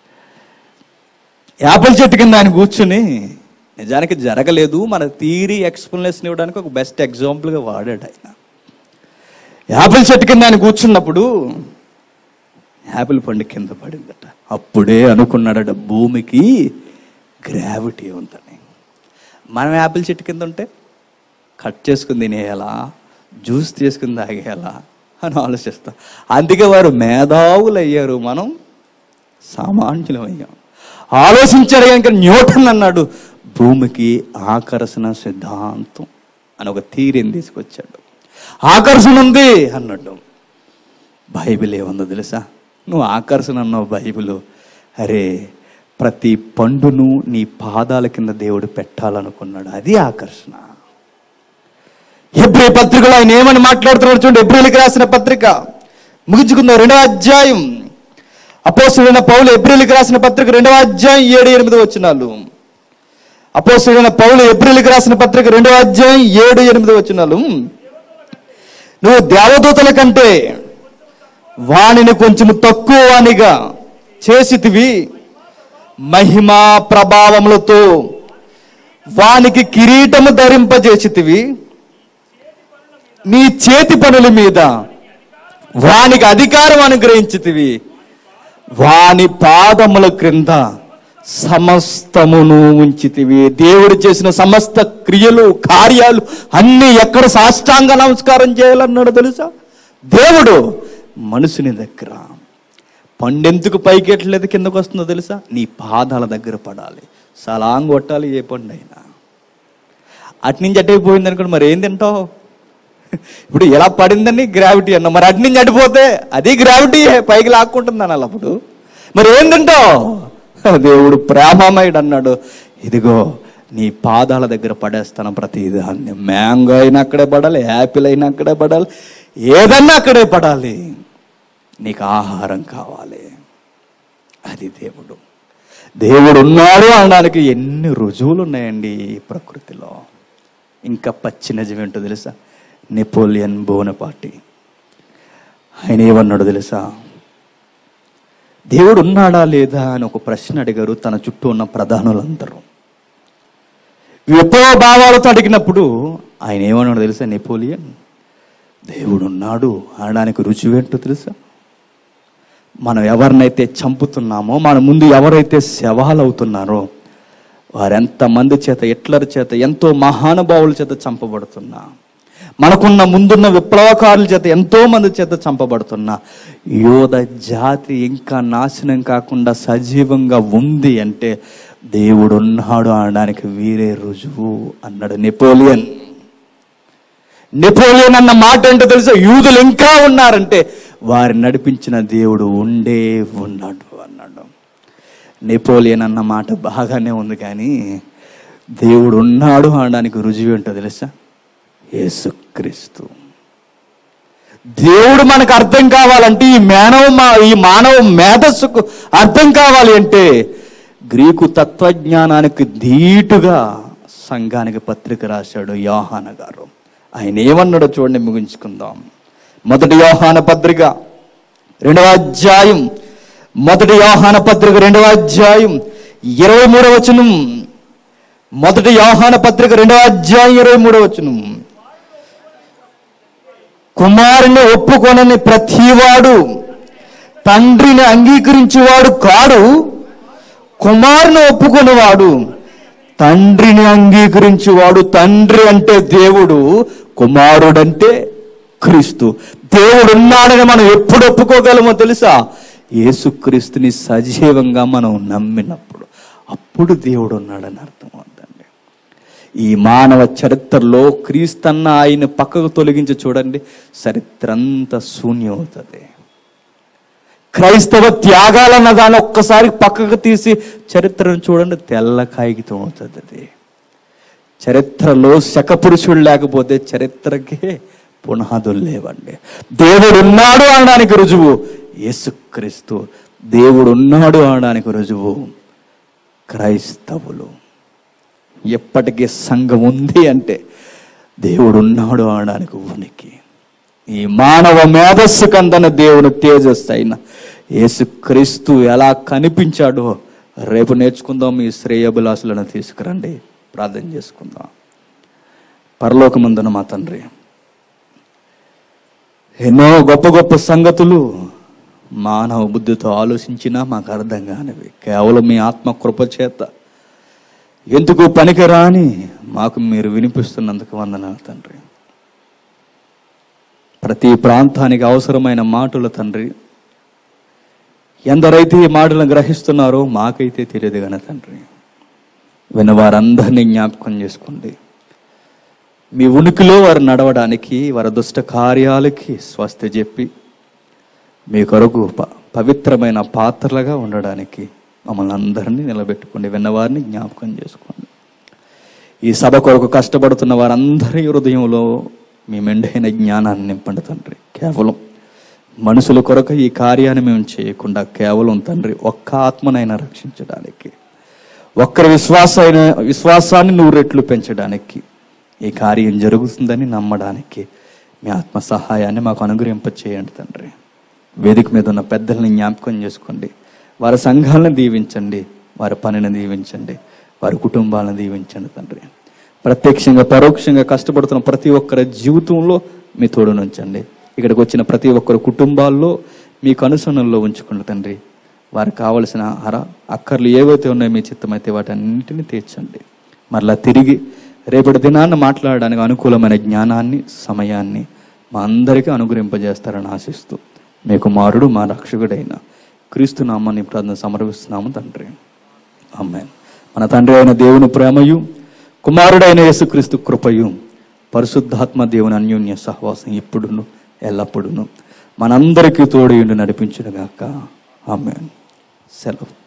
యాపిల్ చెట్టు కింద ఆయన కూర్చుని నిజానికి జరగలేదు మన థీరీ ఎక్స్ప్లెనేషన్ ఇవ్వడానికి ఒక బెస్ట్ ఎగ్జాంపుల్గా వాడాడు ఆయన యాపిల్ చెట్టు కింద ఆయన కూర్చున్నప్పుడు యాపిల్ పండు కింద పడిందట అప్పుడే అనుకున్నాడట భూమికి గ్రావిటీ ఉందని మనం యాపిల్ చెట్టు కింద ఉంటే కట్ చేసుకుని తినేయాలా జ్యూస్ తీసుకుని తాగేయాలా అని ఆలోచిస్తాం అందుకే వారు మేధావులు అయ్యారు మనం సామాన్యులం అయ్యాం ఆలోచించాడు కనుక న్యూటన్ అన్నాడు భూమికి ఆకర్షణ సిద్ధాంతం అని ఒక థీరీని తీసుకొచ్చాడు ఆకర్షణ ఉంది అన్నాడు బైబిల్ ఏముందో తెలుసా నువ్వు ఆకర్షణ అన్నావు బైబిల్ అరే ప్రతి పండును నీ పాదాల కింద దేవుడు పెట్టాలనుకున్నాడు అది ఆకర్షణ ఎబ్రి పత్రికలో ఆయన ఏమని మాట్లాడుతున్నాడు చూడండి ఎబ్రిల్కి రాసిన పత్రిక ముగించుకుందాం రెండవ అధ్యాయం అపోసుడైన పౌలు ఎబ్రిల్కి రాసిన పత్రిక రెండవ అధ్యాయం ఏడు ఎనిమిది వచ్చినాలు అపోసుడైన పౌలు ఎబ్రిల్కి రాసిన పత్రిక రెండవ అధ్యాయం ఏడు ఎనిమిది వచ్చినాలు నువ్వు దేవదూతల కంటే వానిని కొంచెం తక్కువ వానిగా చేసితివి మహిమా ప్రభావములతో వానికి కిరీటము ధరింపజేసితివి నీ చేతి పనుల మీద వానికి అధికారం అనుగ్రహించితివి వాని పాదముల క్రింద సమస్తమును ఉంచితివి దేవుడు చేసిన సమస్త క్రియలు కార్యాలు అన్ని ఎక్కడ సాష్టాంగ నమస్కారం చేయాలన్నాడు తెలుసా దేవుడు మనుషుని దగ్గర పండెందుకు పైకి ఎట్లేదు కిందకు వస్తుందో తెలుసా నీ పాదాల దగ్గర పడాలి సలాంగ్ కొట్టాలి ఏ పండు అయినా అటు నుంచి అటైపోయింది అనుకోండి మరి ఏం తింటావు ఇప్పుడు ఎలా పడిందని గ్రావిటీ అన్నా మరి అటు నుంచి అడిపోతే అది గ్రావిటీ పైకి లాక్కుంటుంది అనాలి అప్పుడు మరి ఏం తింటావు దేవుడు ప్రేమమయుడు అన్నాడు ఇదిగో నీ పాదాల దగ్గర పడేస్తాను ప్రతి దాన్ని మ్యాంగో అయినా అక్కడే పడాలి యాపిల్ అయినా అక్కడే పడాలి ఏదన్నా అక్కడే పడాలి నీకు ఆహారం కావాలి అది దేవుడు దేవుడు ఉన్నాడు అనడానికి ఎన్ని రుజువులు ఉన్నాయండి ఈ ప్రకృతిలో ఇంకా పచ్చి నిజం ఏంటో తెలుసా నెపోలియన్ బోనపాటి ఆయన ఏమన్నాడు తెలుసా దేవుడు ఉన్నాడా లేదా అని ఒక ప్రశ్న అడిగారు తన చుట్టూ ఉన్న ప్రధానులందరూ విప్లవ భావాలతో అడిగినప్పుడు ఆయన ఏమన్నాడు తెలుసా నెపోలియన్ దేవుడు ఉన్నాడు అనడానికి రుజువేంటో తెలుసా మనం ఎవరినైతే చంపుతున్నామో మన ముందు ఎవరైతే శవాలు అవుతున్నారో వారెంతమంది చేత హిట్లర్ చేత ఎంతో మహానుభావుల చేత చంపబడుతున్నా మనకున్న ముందున్న విప్లవకారుల చేత ఎంతో మంది చేత చంపబడుతున్నా యోధ జాతి ఇంకా నాశనం కాకుండా సజీవంగా ఉంది అంటే దేవుడు ఉన్నాడు అనడానికి వీరే రుజువు అన్నాడు నెపోలియన్ నెపోలియన్ అన్న మాట ఏంటో తెలుసా యూదులు ఇంకా ఉన్నారంటే వారి నడిపించిన దేవుడు ఉండే ఉన్నాడు అన్నాడు నెపోలియన్ అన్న మాట బాగానే ఉంది కానీ దేవుడు ఉన్నాడు అనడానికి రుజువు ఏంటో తెలుసా యేసుక్రీస్తు దేవుడు మనకు అర్థం కావాలంటే ఈ మానవ మా- ఈ మానవ మేధస్సుకు అర్థం కావాలి అంటే గ్రీకు తత్వజ్ఞానానికి ధీటుగా సంఘానికి పత్రిక రాశాడు యోహాన గారు ఆయన ఏమన్నాడో చూడండి ముగించుకుందాం మొదటి యోహాన పత్రిక రెండవ అధ్యాయం మొదటి యోహాన పత్రిక రెండవ అధ్యాయం ఇరవై మూడవ వచనం మొదటి యోహాన పత్రిక రెండవ అధ్యాయం ఇరవై మూడవ వచనం కుమారుని ఒప్పుకొనని ప్రతివాడు తండ్రిని అంగీకరించేవాడు కాడు కుమారుని ఒప్పుకునేవాడు తండ్రిని అంగీకరించేవాడు తండ్రి అంటే దేవుడు కుమారుడంటే క్రీస్తు దేవుడు ఉన్నాడని మనం ఎప్పుడు ఒప్పుకోగలమో తెలుసా యేసుక్రీస్తుని సజీవంగా మనం నమ్మినప్పుడు అప్పుడు దేవుడు ఉన్నాడని అర్థం అవుతుంది ఈ మానవ చరిత్రలో క్రీస్తన్న ఆయన పక్కకు తొలగించి చూడండి చరిత్ర అంతా శూన్యం అవుతుంది క్రైస్తవ త్యాగాలన్న దాన్ని ఒక్కసారి పక్కకు తీసి చరిత్రను చూడండి తెల్ల కాగితం అవుతుంది అది చరిత్రలో శకపురుషుడు లేకపోతే చరిత్రకే పునాదులు లేవండి దేవుడు ఉన్నాడు అనడానికి రుజువు యేసుక్రీస్తు దేవుడు ఉన్నాడు అనడానికి రుజువు క్రైస్తవులు ఎప్పటికీ సంఘం ఉంది అంటే దేవుడు ఉన్నాడు అనడానికి ఉనికి ఈ మానవ మేధస్సు కందన దేవుని తేజస్సు అయిన యేసుక్రీస్తు ఎలా కనిపించాడో రేపు నేర్చుకుందాం ఈ శ్రేయభిలాసులను తీసుకురండి ప్రార్థన చేసుకుందాం పరలోకమందున మా తండ్రి ఎన్నో గొప్ప గొప్ప సంగతులు మానవ బుద్ధితో ఆలోచించినా మాకు అర్థం కానివి కేవలం మీ ఆత్మ కృప చేత ఎందుకు పనికిరాని మాకు మీరు వినిపిస్తున్నందుకు వందనాలు తండ్రి ప్రతి ప్రాంతానికి అవసరమైన మాటలు తండ్రి ఎందరైతే ఈ మాటలను గ్రహిస్తున్నారో మాకైతే తెలియదు కానీ తండ్రి విన్న వారందరినీ జ్ఞాపకం చేసుకోండి మీ ఉనికిలో వారు నడవడానికి వారి దుష్ట కార్యాలకి స్వస్తి చెప్పి మీ కొరకు ప- పవిత్రమైన పాత్రలుగా ఉండడానికి మమ్మల్ని అందరినీ నిలబెట్టుకోండి విన్నవారిని జ్ఞాపకం చేసుకోండి ఈ సభ కొరకు కష్టపడుతున్న వారందరి హృదయంలో మీ మెండైన జ్ఞానాన్ని నింపండి తండ్రి కేవలం మనుషుల కొరకు ఈ కార్యాన్ని మేము చేయకుండా కేవలం తండ్రి ఒక్క ఆత్మనైనా రక్షించడానికి ఒక్కరి విశ్వాస విశ్వాసాన్ని నూరు రెట్లు పెంచడానికి ఈ కార్యం జరుగుతుందని నమ్మడానికి మీ ఆత్మ సహాయాన్ని మాకు అనుగ్రహింప చేయండి తండ్రి వేదిక మీద ఉన్న పెద్దల్ని జ్ఞాపకం చేసుకోండి వారి సంఘాలను దీవించండి వారి పనిని దీవించండి వారి కుటుంబాలను దీవించండి తండ్రి ప్రత్యక్షంగా పరోక్షంగా కష్టపడుతున్న ప్రతి ఒక్కరి జీవితంలో మీ తోడు ఉంచండి ఇక్కడికి వచ్చిన ప్రతి ఒక్కరి కుటుంబాల్లో మీకు అనుసరణలో ఉంచుకోండి తండ్రి వారికి కావలసిన అర అక్కర్లు ఏవైతే ఉన్నాయో మీ చిత్తమైతే వాటన్నింటినీ తీర్చండి మరలా తిరిగి రేపటి దినాన్ని మాట్లాడడానికి అనుకూలమైన జ్ఞానాన్ని సమయాన్ని మా అందరికీ అనుగ్రహింపజేస్తారని ఆశిస్తూ మీ కుమారుడు మా రక్షకుడైన క్రీస్తు నామాన్ని ప్రార్థన సమర్పిస్తున్నాము తండ్రి ఆమె మన తండ్రి అయిన దేవుని ప్రేమయు కుమారుడైన యేసుక్రీస్తు కృపయు పరిశుద్ధాత్మ దేవుని అన్యోన్య సహవాసం ఇప్పుడును ఎల్లప్పుడును మనందరికీ తోడు నడిపించునుగాక ఆమె సెలవు